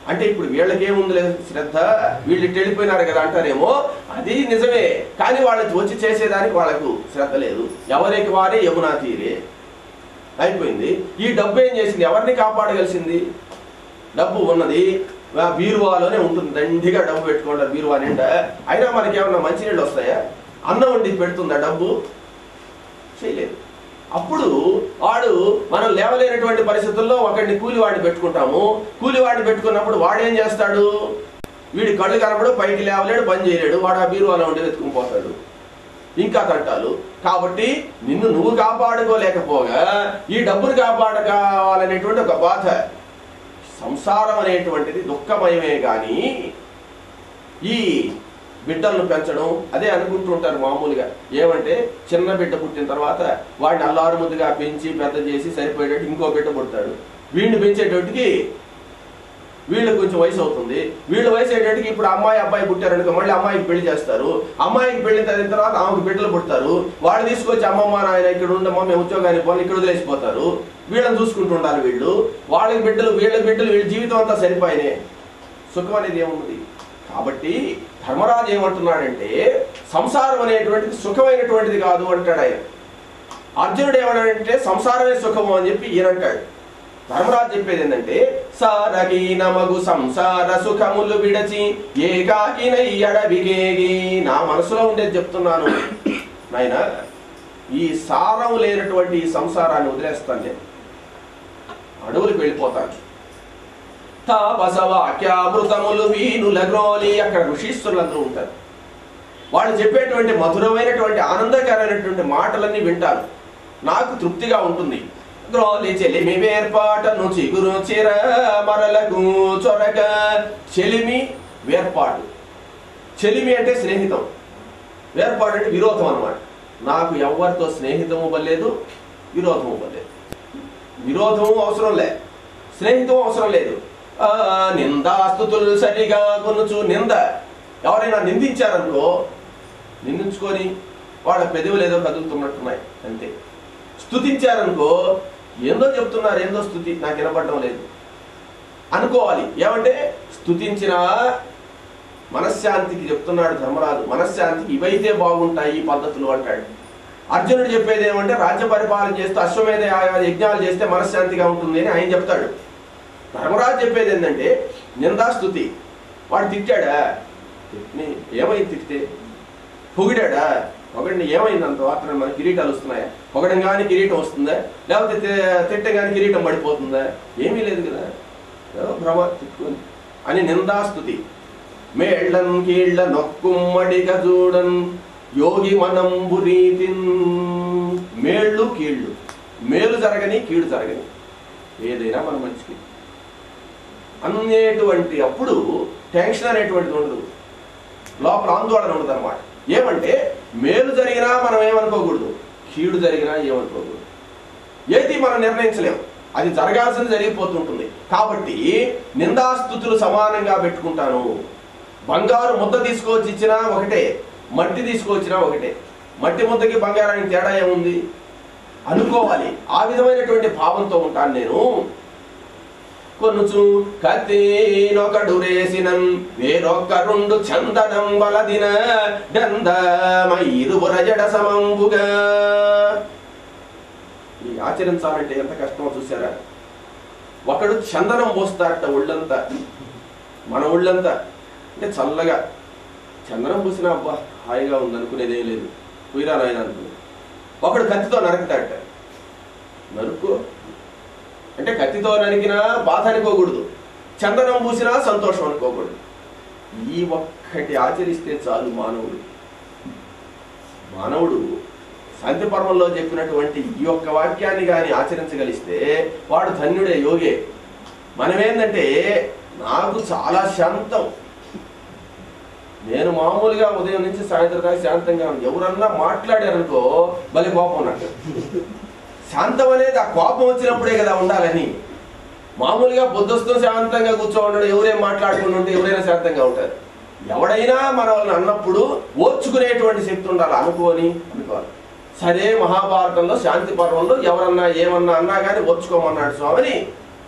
అంటే ఇప్పుడు వీళ్ళకేముంది లేదు శ్రద్ధ వీళ్ళు ఇటు వెళ్ళిపోయినారు కదా అంటారేమో అది నిజమే కానీ వాళ్ళకి వచ్చి చేసేదానికి వాళ్ళకు శ్రద్ధ లేదు ఎవరికి వారే యమునా తీరే అయిపోయింది ఈ డబ్బు ఏం చేసింది ఎవరిని కాపాడగలిసింది డబ్బు ఉన్నది ఆ బీరువాలోనే ఉంటుంది దండిగా డబ్బు పెట్టుకుంటారు బీరువా నిండా అయినా మనకి ఏమన్నా మంచినీళ్ళు వస్తాయా అన్నం వండి పెడుతుందా డబ్బు చేయలేదు అప్పుడు వాడు మనం లేవలేనటువంటి పరిస్థితుల్లో ఒకడిని కూలివాడిని పెట్టుకుంటాము కూలివాడిని పెట్టుకున్నప్పుడు వాడు ఏం చేస్తాడు వీడి కళ్ళు కనపడు పైకి లేవలేడు పని చేయలేడు వాడు ఆ బీరువాలో ఉండి వెతుకుని పోతాడు ఇంకా తంటాలు కాబట్టి నిన్ను నువ్వు కాపాడుకోలేకపోగా ఈ డబ్బును కాపాడుకోవాలనేటువంటి ఒక బాధ సంసారం అనేటువంటిది దుఃఖమయమే కానీ ఈ బిడ్డలను పెంచడం అదే అనుకుంటూ ఉంటారు మామూలుగా ఏమంటే చిన్న బిడ్డ పుట్టిన తర్వాత వాడిని అల్లారు ముద్దుగా పెంచి పెద్ద చేసి సరిపోయేటట్టు ఇంకో బిడ్డ పుడతాడు వీడిని పెంచేటట్టుకి వీళ్ళకి కొంచెం వయసు అవుతుంది వీళ్ళ వయసు అయ్యేటట్టుకి ఇప్పుడు అమ్మాయి అబ్బాయి పుట్టారనుకో మళ్ళీ అమ్మాయికి పెళ్లి చేస్తారు అమ్మాయికి పెళ్లి అయిన తర్వాత ఆమెకు బిడ్డలు పుడతారు వాళ్ళు తీసుకొచ్చి అమ్మమ్మ నాయన ఇక్కడ ఉండమ్మా మేము ఉద్యోగానికి పోవాలి ఇక్కడ వదిలేసిపోతారు వీళ్ళని చూసుకుంటూ ఉండాలి వీళ్ళు వాళ్ళకి బిడ్డలు వీళ్ళ బిడ్డలు వీళ్ళ జీవితం అంతా సరిపోయినాయి సుఖం అనేది ఏముంది కాబట్టి ధర్మరాజు ఏమంటున్నాడంటే సంసారం అనేటువంటిది సుఖమైనటువంటిది కాదు అంటాడు ఆయన అర్జునుడు ఏమన్నాడంటే సంసారమే సుఖము అని చెప్పి ఈయన అంటాడు ధర్మరాజు చెప్పేది ఏంటంటే సారహీనమగు సంసార సుఖములు విడచి ఏకాకినై అడవిగేగి నా మనసులో ఉండేది చెప్తున్నాను నాయన ఈ సారం లేనటువంటి ఈ సంసారాన్ని వదిలేస్తాను నేను అడవులకు వెళ్ళిపోతాను తాపసవాక్యామృతములు వీనుల గ్రోలి అక్కడ ఋషీశ్వరులందరూ ఉంటారు వాళ్ళు చెప్పేటువంటి మధురమైనటువంటి ఆనందకరమైనటువంటి మాటలన్నీ వింటాను నాకు తృప్తిగా ఉంటుంది గ్రోలి చెలిమి వేర్పాటను చిగురు చిర మరలకు చొరక చెలిమి వేర్పాటు చెలిమి అంటే స్నేహితం వేర్పాటు అంటే విరోధం అన్నమాట నాకు ఎవరితో స్నేహితము వల్లేదు విరోధము వల్లేదు విరోధము అవసరం లే స్నేహితం అవసరం లేదు ఆ, నిందాస్తుతులు సరిగా కొనుచు నింద ఎవరైనా నిందించారనుకో నిందించుకొని వాళ్ళ పెదవులు ఏదో కదులుతున్నట్టున్నాయి అంతే స్తుతించారనుకో ఏందో చెప్తున్నారు ఏందో స్థుతి నాకు వినపడడం లేదు అనుకోవాలి ఏమంటే స్తుతించిన మనశ్శాంతికి చెప్తున్నాడు ధర్మరాజు మనశ్శాంతికి ఇవైతే బాగుంటాయి ఈ పద్ధతులు అంటాడు అర్జునుడు చెప్పేది ఏమంటే రాజ్య పరిపాలన చేస్తూ అశ్వమేధ యా- యజ్ఞాలు చేస్తే మనశ్శాంతిగా ఉంటుంది అని ఆయన చెప్తాడు ధర్మరాజు చెప్పేది ఏంటంటే నిందాస్తుతి వాడు తిట్టాడా తిట్టిని ఏమైంది తిట్టితే పొగిడాడా పొగడిని ఏమైంది అంత మాత్రం మన కిరీటాలు వస్తున్నాయా పొగడం కానీ కిరీటం వస్తుందా లేకపోతే తి- తిట్టం కానీ కిరీటం పడిపోతుందా ఏమీ లేదు కదా ఏదో భ్రమ తిట్టుకొని అని నిందాస్తుతి మేళ్ళన్ కీళ్ళ నొక్కుమ్మడిగా చూడన్ యోగి మనంబు రీతిన్ మేళ్ళు కీళ్ళు మేలు జరగని కీడు జరగని ఏదైనా మన మంచికి అనేటువంటి అప్పుడు టెన్షన్ అనేటువంటిది ఉండదు లోపల ఆందోళన ఉండదు అనమాట ఏమంటే మేలు జరిగినా మనం ఏమనుకోకూడదు కీడు జరిగినా ఏమనుకోకూడదు ఏది మనం నిర్ణయించలేం అది జరగాల్సింది జరిగిపోతుంటుంది కాబట్టి నిందాస్తుతులు సమానంగా పెట్టుకుంటాను బంగారు ముద్ద తీసుకొచ్చి ఇచ్చినా ఒకటే మట్టి తీసుకొచ్చినా ఒకటే మట్టి ముద్దకి బంగారానికి తేడా ఏముంది అనుకోవాలి ఆ విధమైనటువంటి భావంతో ఉంటాను నేను కొనుచు కత్తినొకడు రేసినం వేరొక్క రెండు చందనం వలదిన దందమైరువుర జడ సమంబుగా ఈ ఆచరించాలంటే ఎంత కష్టమో చూసారా ఒకడు చందనం పోస్తాడట ఒళ్ళంతా మన ఒళ్ళంతా అంటే చల్లగా చందనం పూసినా అబ్బా హాయిగా ఉంది అనుకునేదే లేదు పోయిరా నాయన అనుకుని ఒకడు కత్తితో నరుకుతాడట నరుక్కో అంటే కత్తితో నరికినా బాధ అనుకోకూడదు చందనం పూసినా సంతోషం అనుకోకూడదు ఈ ఒక్కటి ఆచరిస్తే చాలు మానవుడు మానవుడు శాంతి పర్వంలో చెప్పినటువంటి ఈ ఒక్క వాక్యాన్ని కానీ ఆచరించగలిస్తే వాడు ధన్యుడే యోగే మనమేందంటే నాకు చాలా శాంతం నేను మామూలుగా ఉదయం నుంచి సాయంత్రం దాకా శాంతంగా ఉన్నాను ఎవరన్నా మాట్లాడారనుకో భలే కోపం ఉన్నట్టు శాంతం అనేది ఆ కోపం వచ్చినప్పుడే కదా ఉండాలని మామూలుగా బుద్ధస్తూ శాంతంగా కూర్చో ఉండడం ఎవరేం మాట్లాడుకుని ఉంటే ఎవరైనా శాంతంగా ఉంటారు ఎవడైనా మన వాళ్ళని అన్నప్పుడు ఓర్చుకునేటువంటి శక్తి ఉండాలి అనుకోని అనుకోవాలి సరే మహాభారతంలో శాంతి పర్వంలో ఎవరన్నా ఏమన్నా అన్నా కానీ ఓర్చుకోమన్నాడు స్వామిని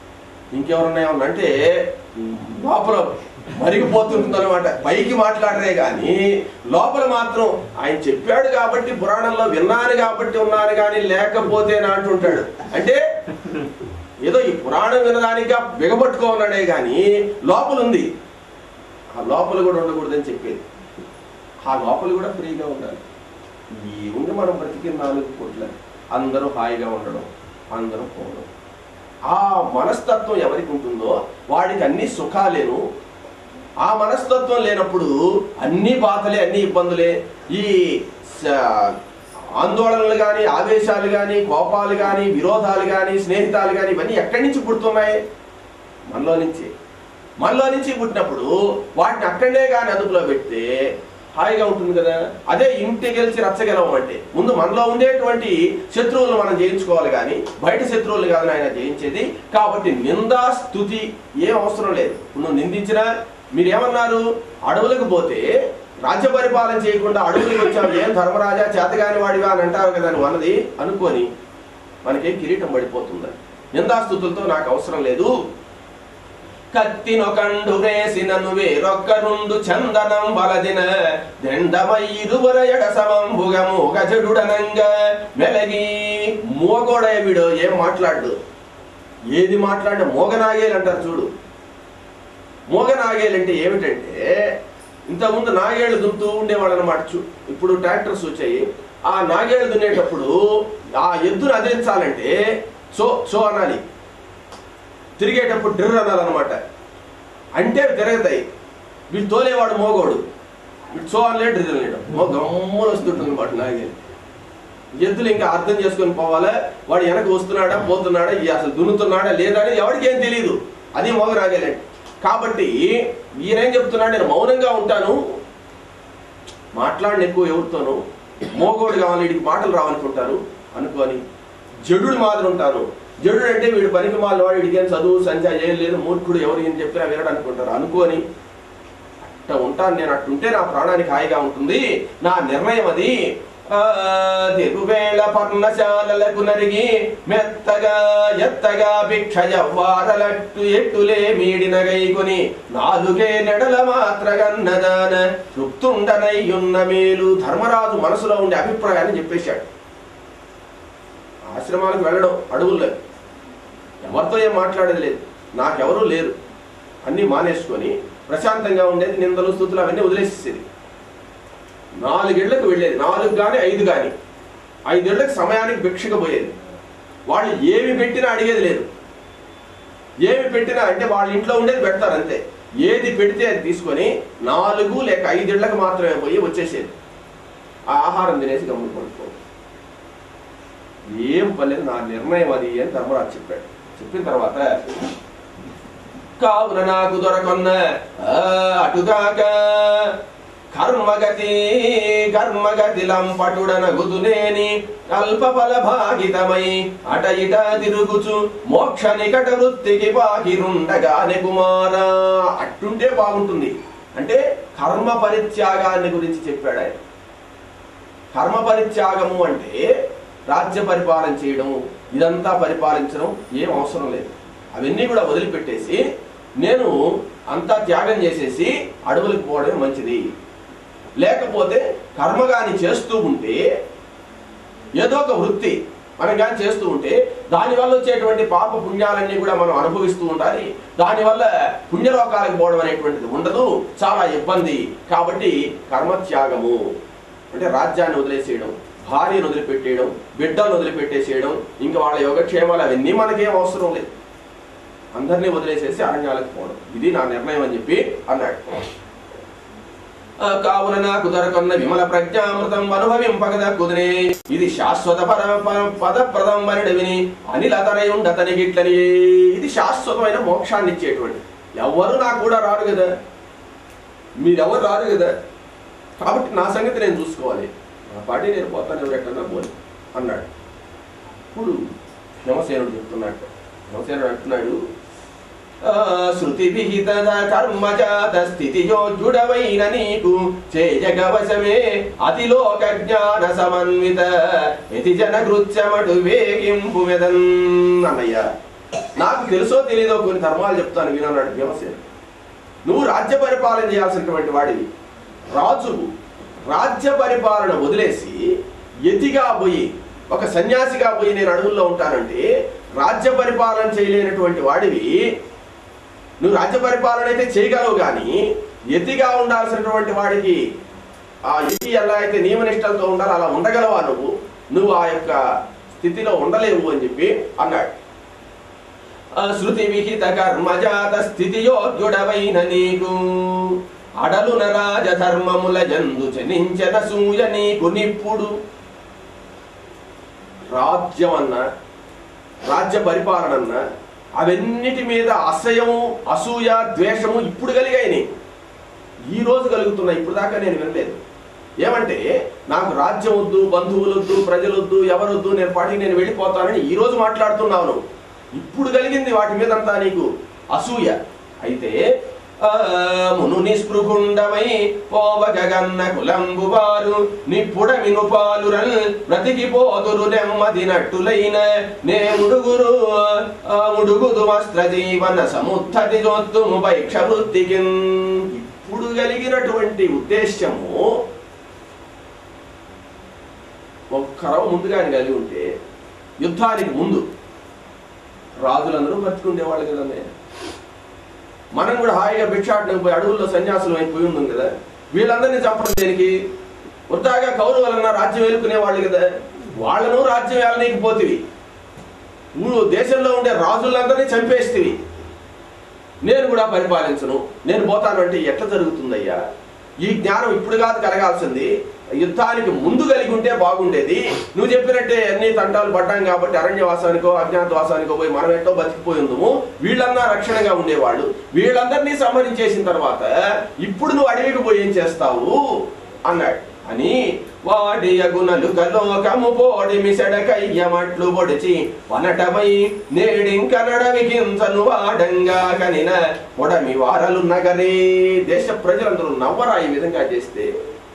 ఇంకెవరన్నా ఏమన్నా అంటే లోపల మరిగిపోతుంటుంది అనమాట పైకి మాట్లాడరే కానీ లోపల మాత్రం ఆయన చెప్పాడు కాబట్టి పురాణంలో విన్నాను కాబట్టి ఉన్నాను కానీ లేకపోతే నా అంటుంటాడు అంటే ఏదో ఈ పురాణం వినడానిక బిగబట్టుకోన్నాడే కానీ లోపల ఉంది ఆ లోపల కూడా ఉండకూడదని చెప్పేది ఆ లోపల కూడా ఫ్రీగా ఉండాలి ఈ ఉండి మనం బ్రతికిన నాలుగు కోట్ల అందరూ హాయిగా ఉండడం అందరూ పోవడం ఆ మనస్తత్వం ఎవరికి ఉంటుందో వాడికి అన్ని సుఖాలేను ఆ మనస్తత్వం లేనప్పుడు అన్ని బాధలే అన్ని ఇబ్బందులే ఈ స- ఆందోళనలు కానీ ఆవేశాలు కానీ కోపాలు కానీ విరోధాలు కానీ స్నేహితాలు కానీ ఇవన్నీ ఎక్కడి నుంచి పుడుతున్నాయి మనలో నుంచి మనలో నుంచి పుట్టినప్పుడు వాటిని అక్కడనే కానీ అదుపులో పెడితే హాయిగా ఉంటుంది కదా అదే ఇంటి గెలిచి రచ్చగలవం అంటే ముందు మనలో ఉండేటువంటి శత్రువులను మనం జయించుకోవాలి కానీ బయట శత్రువులు కాదు ఆయన జయించేది కాబట్టి నిందా స్థుతి ఏం అవసరం లేదు ఇప్పుడు నువ్వు నిందించినా మీరు ఏమన్నారు అడవులకు పోతే రాజ్య పరిపాలన చేయకుండా అడవులకు వచ్చావు ఏం ధర్మరాజా చేతగాని వాడివా అని అంటారు కదా నువ్వు అన్నది అనుకొని మనకేం కిరీటం పడిపోతుందని నిందాస్తుతులతో నాకు అవసరం లేదు కత్తినొకండు వేసినను వేరొక్కరుండు చందనం వలదిన దెండమయ్యిరువర ఎడ సమంబుగము గజడుడనంగ మెలగి మోగోడయవిడో ఏం మాట్లాడు ఏది మాట్లాడిన మోగనాగేలు అంటారు చూడు మోగనాగేలు అంటే ఏమిటంటే ఇంతకుముందు నాగేళ్ళు దున్నుతూ ఉండేవాళ్ళు అనమాట చూ ఇప్పుడు ట్రాక్టర్స్ వచ్చాయి ఆ నాగేళ్ళు దున్నేటప్పుడు ఆ ఎద్దును అదిలించాలంటే సో సో అనాలి తిరిగేటప్పుడు డ్రిర్ అనాలన్నమాట అంటే అవి తిరుగుతాయి వీళ్ళు తోలేవాడు మోగోడు వీడు సో అనలే డ్రిర్ అనలేడు మో గమ్మున వస్తుంటుంది అనమాట నాగేలు ఎద్దులు ఇంకా అర్థం చేసుకొని పోవాలా వాడు వెనక వస్తున్నాడా పోతున్నాడా ఈ అసలు దున్నుతున్నాడా లేదా అనేది ఎవరికి ఏం తెలియదు అది మోగ నాగేలండి కాబట్టి ఈయనేం చెప్తున్నాడు నేను మౌనంగా ఉంటాను మాట్లాడిన ఎక్కువ ఎవరితోనూ మోగోడు కావాలి వీడికి మాటలు రావనుకుంటారు అనుకొని జడుడు మాదిరి ఉంటాను జడుడు అంటే వీడు పనికి మాలిన వాడు వీడికి ఏం చదువు సంధ్య ఏం లేదు మూర్ఖుడు ఎవరు ఏం చెప్పినా వినడు అనుకుంటారు అనుకొని అట్ట ఉంటాను నేను అట్టుంటే నా ప్రాణానికి హాయిగా ఉంటుంది నా నిర్ణయం అది ఆ, తిరువేళ పర్ణశాలలకు నరిగి మెత్తగా ఎత్తగా భిక్ష వారలట్టు ఎట్టులే మీడిన గైకొని నాలుగే నెడల మాత్రగన్నదాన తృప్తుండనయ్యున్న మేలు ధర్మరాజు మనసులో ఉండే అభిప్రాయాన్ని చెప్పేశాడు ఆశ్రమాలకు వెళ్ళడం అడవుల్లో ఎవరితో ఏం మాట్లాడేది లేదు నాకెవరూ లేరు అన్నీ మానేసుకొని ప్రశాంతంగా ఉండేది నిందలు స్థుతులు అవన్నీ వదిలేసేసేది నాలుగేళ్లకు వెళ్ళేది నాలుగు కానీ ఐదు కానీ ఐదేళ్లకు సమయానికి భిక్షకు పోయేది వాళ్ళు ఏమి పెట్టినా అడిగేది లేదు ఏమి పెట్టినా అంటే వాళ్ళ ఇంట్లో ఉండేది పెడతారు అంతే ఏది పెడితే అది తీసుకొని నాలుగు లేక ఐదేళ్లకు మాత్రమే పోయి వచ్చేసేది ఆ ఆహారం తినేసి గమ్మున పడుకోవడం ఏం పర్లేదు నా నిర్ణయం అది అని ధర్మరాజు చెప్పాడు చెప్పిన తర్వాత కావున నాకు దొరకొన్న ఆ, అటుగాక కర్మగతి కర్మగతి లంపటుడనగుదునేని అల్ప ఫల భాగితమై అట ఇట తిరుగుచు మోక్ష నికట వృత్తికి బాకిరుండగానే కుమారా అట్టుంటే బాగుంటుంది అంటే కర్మ పరిత్యాగాన్ని గురించి చెప్పాడు ఆయన కర్మ పరిత్యాగము అంటే రాజ్య పరిపాలన చేయడం ఇదంతా పరిపాలించడం ఏం అవసరం లేదు అవన్నీ కూడా వదిలిపెట్టేసి నేను అంతా త్యాగం చేసేసి అడవులకు పోవడమే మంచిది లేకపోతే కర్మగాని చేస్తూ ఉంటే ఏదో ఒక వృత్తి మనం కానీ చేస్తూ ఉంటే దానివల్ల వచ్చేటువంటి పాప పుణ్యాలన్నీ కూడా మనం అనుభవిస్తూ ఉండాలి దానివల్ల పుణ్యలోకాలకు పోవడం అనేటువంటిది ఉండదు చాలా ఇబ్బంది కాబట్టి కర్మత్యాగము అంటే రాజ్యాన్ని వదిలేసేయడం భార్యను వదిలిపెట్టేయడం బిడ్డలను వదిలిపెట్టేసేయడం ఇంకా వాళ్ళ యోగక్షేమాలు అవన్నీ మనకేం అవసరం లేదు అందరినీ వదిలేసేసి అరణ్యాలకు పోవడం ఇది నా నిర్ణయం అని చెప్పి అన్నాడు ఆ కావున నాకు దొరకన్న విమల ప్రజ్ఞామృతం అనుభవింపగద కుదిరే ఇది శాశ్వత పర పర- పదప్రదం వనిడి విని అనిలతనయుండతని గిట్లని ఇది శాశ్వతమైన మోక్షాన్ని ఇచ్చేటువంటి ఎవరు నాకు కూడా రారు కదా మీరెవరు రారు కదా కాబట్టి నా సంగతి నేను చూసుకోవాలి నా పాటి నేను పోతాను ఎవరెక్కడన్నా పోని అన్నాడు ఇప్పుడు భీమసేనుడు చెప్తున్నాడు భీమసేనుడు అంటున్నాడు ఆ, శృతి విహిత కర్మజాత స్థితి యోగ్యుడవైన నీకు చేయగవశమే అతిలోక జ్ఞాన సమన్విత యతి జన కృత్యమటు వేగింపు మెదన్ అన్నయ్య నాకు తెలుసో తెలియదో కొన్ని ధర్మాలు చెప్తాను వినన్నాడు భీమసేన నువ్వు రాజ్య పరిపాలన చేయాల్సినటువంటి వాడివి రాజువు రాజ్య పరిపాలన వదిలేసి యతిగా పోయి ఒక సన్యాసిగా పోయి నేను అడవుల్లో ఉంటానంటే రాజ్య పరిపాలన చేయలేనటువంటి వాడివి నువ్వు రాజ్య పరిపాలన అయితే చేయగలవు కానీ యతిగా ఉండాల్సినటువంటి వాడికి ఆ యతి ఎలా అయితే నియమనిష్టలతో ఉండాలో అలా ఉండగలవా నువ్వు నువ్వు ఆ యొక్క స్థితిలో ఉండలేవు అని చెప్పి అన్నాడు ఆ శృతి విహిత కర్మజాత స్థితి యోగ్యుడవైన నీకు అడలున రాజధర్మముల జందు జనించన సూయ నీకు నిప్పుడు రాజ్యం అన్న రాజ్య పరిపాలన అన్న అవన్నిటి మీద అసహ్యము అసూయ ద్వేషము ఇప్పుడు కలిగాయి నీకు ఈ రోజు కలుగుతున్నాయి ఇప్పుడు దాకా నేను వినలేదు ఏమంటే నాకు రాజ్యం వద్దు బంధువులు వద్దు ప్రజలొద్దు ఎవరొద్దు నేను పాటికి నేను వెళ్ళిపోతానని ఈ రోజు మాట్లాడుతున్నావు నువ్వు ఇప్పుడు కలిగింది వాటి మీదంతా నీకు అసూయ అయితే ఆ, మును నిస్పృహుండమై పోవగగన్న కులంబు వారు నిప్పుడమిను పాలురల్ బ్రతికిపోదురు నెమ్మదినట్టులైన నే ముడుగురు ఆ, ముడుగుదు వస్త్ర జీవన సముత్తతి జోత్తుము పైక్ష వృత్తికిన్ ఇప్పుడు కలిగినటువంటి ఉద్దేశ్యము ఒక్కరవ ముందుగానే కలిగి ఉంటే యుద్ధానికి ముందు రాజులందరూ బతుకుండేవాళ్ళు కదండి మనం కూడా హాయిగా భిక్షాటనకు పోయి అడవుల్లో సన్యాసులు అయిపోయి ఉన్నాం కదా వీళ్ళందరినీ చంపడం దేనికి వృద్ధాగా కౌరవులన్నా రాజ్యం ఏలుకునే వాళ్ళు కదా వాళ్ళను రాజ్యం ఏలనీకపోతివి నువ్వు దేశంలో ఉండే రాజులందరినీ చంపేస్తివి నేను కూడా పరిపాలించను నేను పోతాను అంటే ఎట్లా జరుగుతుందయ్యా ఈ జ్ఞానం ఇప్పుడు కాదు కలగాల్సింది యుద్ధానికి ముందు కలిగి ఉంటే బాగుండేది నువ్వు చెప్పినట్టే అన్ని తంటాలు పడ్డాం కాబట్టి అరణ్యవాసానికో అజ్ఞాతవాసానికో పోయి మనం ఎట్టో బతికిపోయి ఉందము వీళ్ళన్నా రక్షణగా ఉండేవాళ్ళు వీళ్ళందరినీ సంహరించేసిన తర్వాత ఇప్పుడు నువ్వు అడవికి పోయి ఏం చేస్తావు అన్నాడు అని వాడి అగునలు కలోకము పోడి మిసడకయ్యమట్లు పొడిచి వనటమై నేడింక నడవికించను వాడంగా కనిన పొడమి వారలు నగరే దేశ ప్రజలందరూ నవ్వరా ఈ విధంగా చేస్తే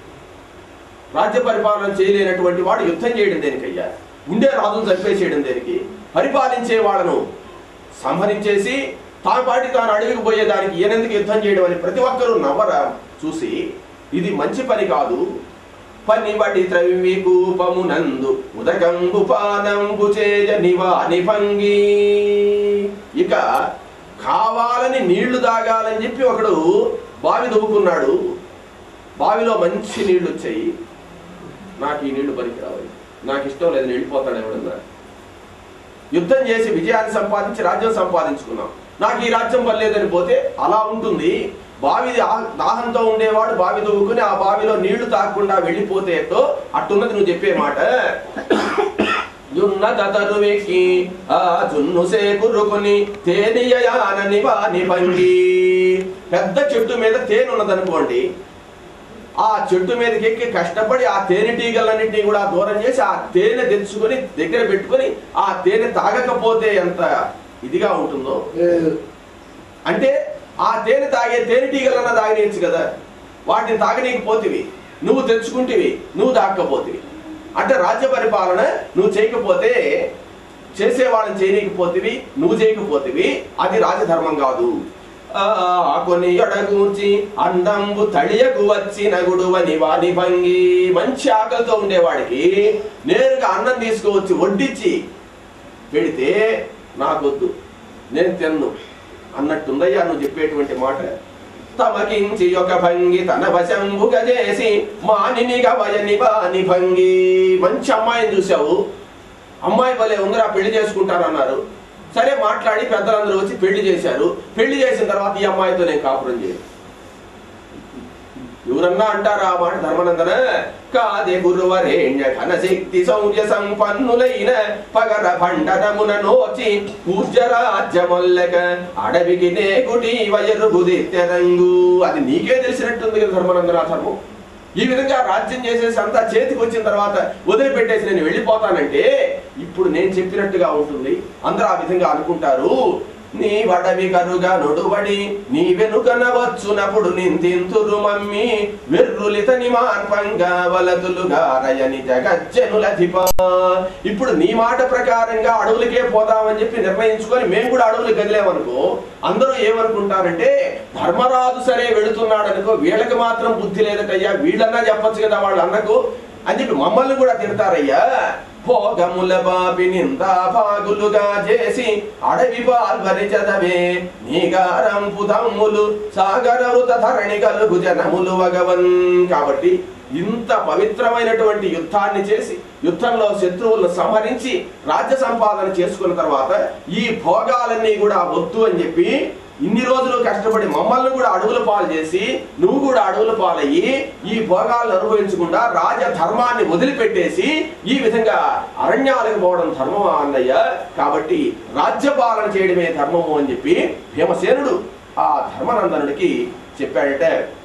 రాజ్య పరిపాలన చేయలేనటువంటి వాడు యుద్ధం చేయడం దేనికయ్యా ఉండే రాజును చంపేసేయడం దేనికి పరిపాలించే వాళ్ళను సంహరించేసి తాను పాటి తాను అడవికి పోయేదానికి ఈయనెందుకు యుద్ధం చేయడం అని ప్రతి ఒక్కరూ నవ్వరా చూసి ఇది మంచి పని కాదు పని బడి త్రవి కూపమునందు ఉదకంబు పానంబు చేయ నివాని భంగి ఇక కావాలని నీళ్లు తాగాలని చెప్పి ఒకడు బావి దువ్వుకున్నాడు బావిలో మంచి నీళ్లు వచ్చాయి నాకు ఈ నీళ్లు పనికిరావాలి నాకు ఇష్టం లేదు నేను వెళ్ళిపోతాడు ఎవడన్నా యుద్ధం చేసి విజయాన్ని సంపాదించి రాజ్యం సంపాదించుకున్నాం నాకు ఈ రాజ్యం పర్లేదని పోతే అలా ఉంటుంది బావి దా- దాహంతో ఉండేవాడు బావి దువ్వుకుని ఆ బావిలో నీళ్లు తాగకుండా వెళ్ళిపోతే ఎట్టో అట్టున్నది నువ్వు చెప్పే మాట యున్న తతరు వెక్కి ఆ జున్ను సేకురుకుని తేనియయానని వాని భంగి పెద్ద చెట్టు మీద తేనె ఉన్నదనుకోండి ఆ చెట్టు మీదకి ఎక్కి కష్టపడి ఆ తేనెటీగలన్నింటినీ కూడా దూరం చేసి ఆ తేనె తెచ్చుకొని దగ్గర పెట్టుకొని ఆ తేనె తాగకపోతే ఎంత ఇదిగా ఉంటుందో అంటే ఆ తేనె తాగే తేనెటీగలన్నా తాగనీయచ్చు కదా వాటిని తాగనీకపోతివి నువ్వు తెచ్చుకుంటివి నువ్వు తాగకపోతివి అంటే రాజ్య పరిపాలన నువ్వు చేయకపోతే చేసేవాళ్ళని చేయనీకపోతివి నువ్వు చేయకపోతివి అది రాజధర్మం కాదు ఆ కొని ఎడగూర్చి అండంబు తడియకు వచ్చి నగుడువని వాని భంగి మంచి ఆకలితో ఉండేవాడికి నేరుగా అన్నం తీసుకువచ్చి వడ్డించి పెడితే నాకొద్దు నేను తిన్ను అన్నట్టుందయ్యా నువ్వు చెప్పేటువంటి మాట తమకించి ఒక భంగి తన వశంబుగా చేసి మానినిగా వయని వాని భంగి మంచి అమ్మాయిని చూసావు అమ్మాయి భలే ఉందిరా పెళ్లి చేసుకుంటానన్నారు సరే మాట్లాడి పెద్దలందరూ వచ్చి పెళ్లి చేశారు పెళ్లి చేసిన తర్వాత ఈ అమ్మాయితో నేను కాపురం చేయను ఎవరన్నా అంటారా ఆ మాట ధర్మనందన కాదే గురువరేణ్య ఘనశక్తి శౌర్య సంపన్నులైన పగర భండనమున నోచి పూజ్యరాజ్యమొల్లక అడవికి నేగుటి వయరుగుదిత్యరంగు అది నీకే తెలిసినట్టుంది కదా ధర్మనందన ధర్మం ఈ విధంగా రాజ్యం చేసేసి అంతా చేతికి వచ్చిన తర్వాత వదిలిపెట్టేసి నేను వెళ్ళిపోతానంటే ఇప్పుడు నేను చెప్పినట్టుగా ఉంటుంది అందరూ ఆ విధంగా అనుకుంటారు నీ వడవి కరుగా నొడువడి నీ వెనుకన వచ్చునప్పుడు నిందింతురు మమ్మి వెర్రులితని మార్పంగా వలతులుగా రయని జగజ్జనులధిప ఇప్పుడు నీ మాట ప్రకారంగా అడవులకే పోదామని చెప్పి నిర్ణయించుకొని మేము కూడా అడవులు కదిలేమనుకో అందరూ ఏమనుకుంటారంటే ధర్మరాజు సరే వెళుతున్నాడనుకో వీళ్ళకి మాత్రం బుద్ధి లేదటయ్యా వీళ్ళన్నా చెప్పొచ్చు కదా వాళ్ళ అన్నకు అని చెప్పి మమ్మల్ని కూడా తిడతారయ్యా భోగముల బాపి నిందా భాగులుగా చేసి అడవి పాల్వరి చదవే నీగారంపు తమ్ములు సాగర వృత ధరణి కలుగు జనములు వగవన్ కాబట్టి ఇంత పవిత్రమైనటువంటి యుద్ధాన్ని చేసి యుద్ధంలో శత్రువులను సంహరించి రాజ్య సంపాదన చేసుకున్న తర్వాత ఈ భోగాలన్నీ కూడా వద్దు అని చెప్పి ఇన్ని రోజులు కష్టపడి మమ్మల్ని కూడా అడవుల పాలు చేసి నువ్వు కూడా అడవుల పాలయ్యి ఈ భోగాలను అనుభవించకుండా రాజ ధర్మాన్ని వదిలిపెట్టేసి ఈ విధంగా అరణ్యాలకు పోవడం ధర్మమా అన్నయ్య కాబట్టి రాజ్యపాలన చేయడమే ధర్మము అని చెప్పి భీమసేనుడు ఆ ధర్మనందనుడికి చెప్పాడట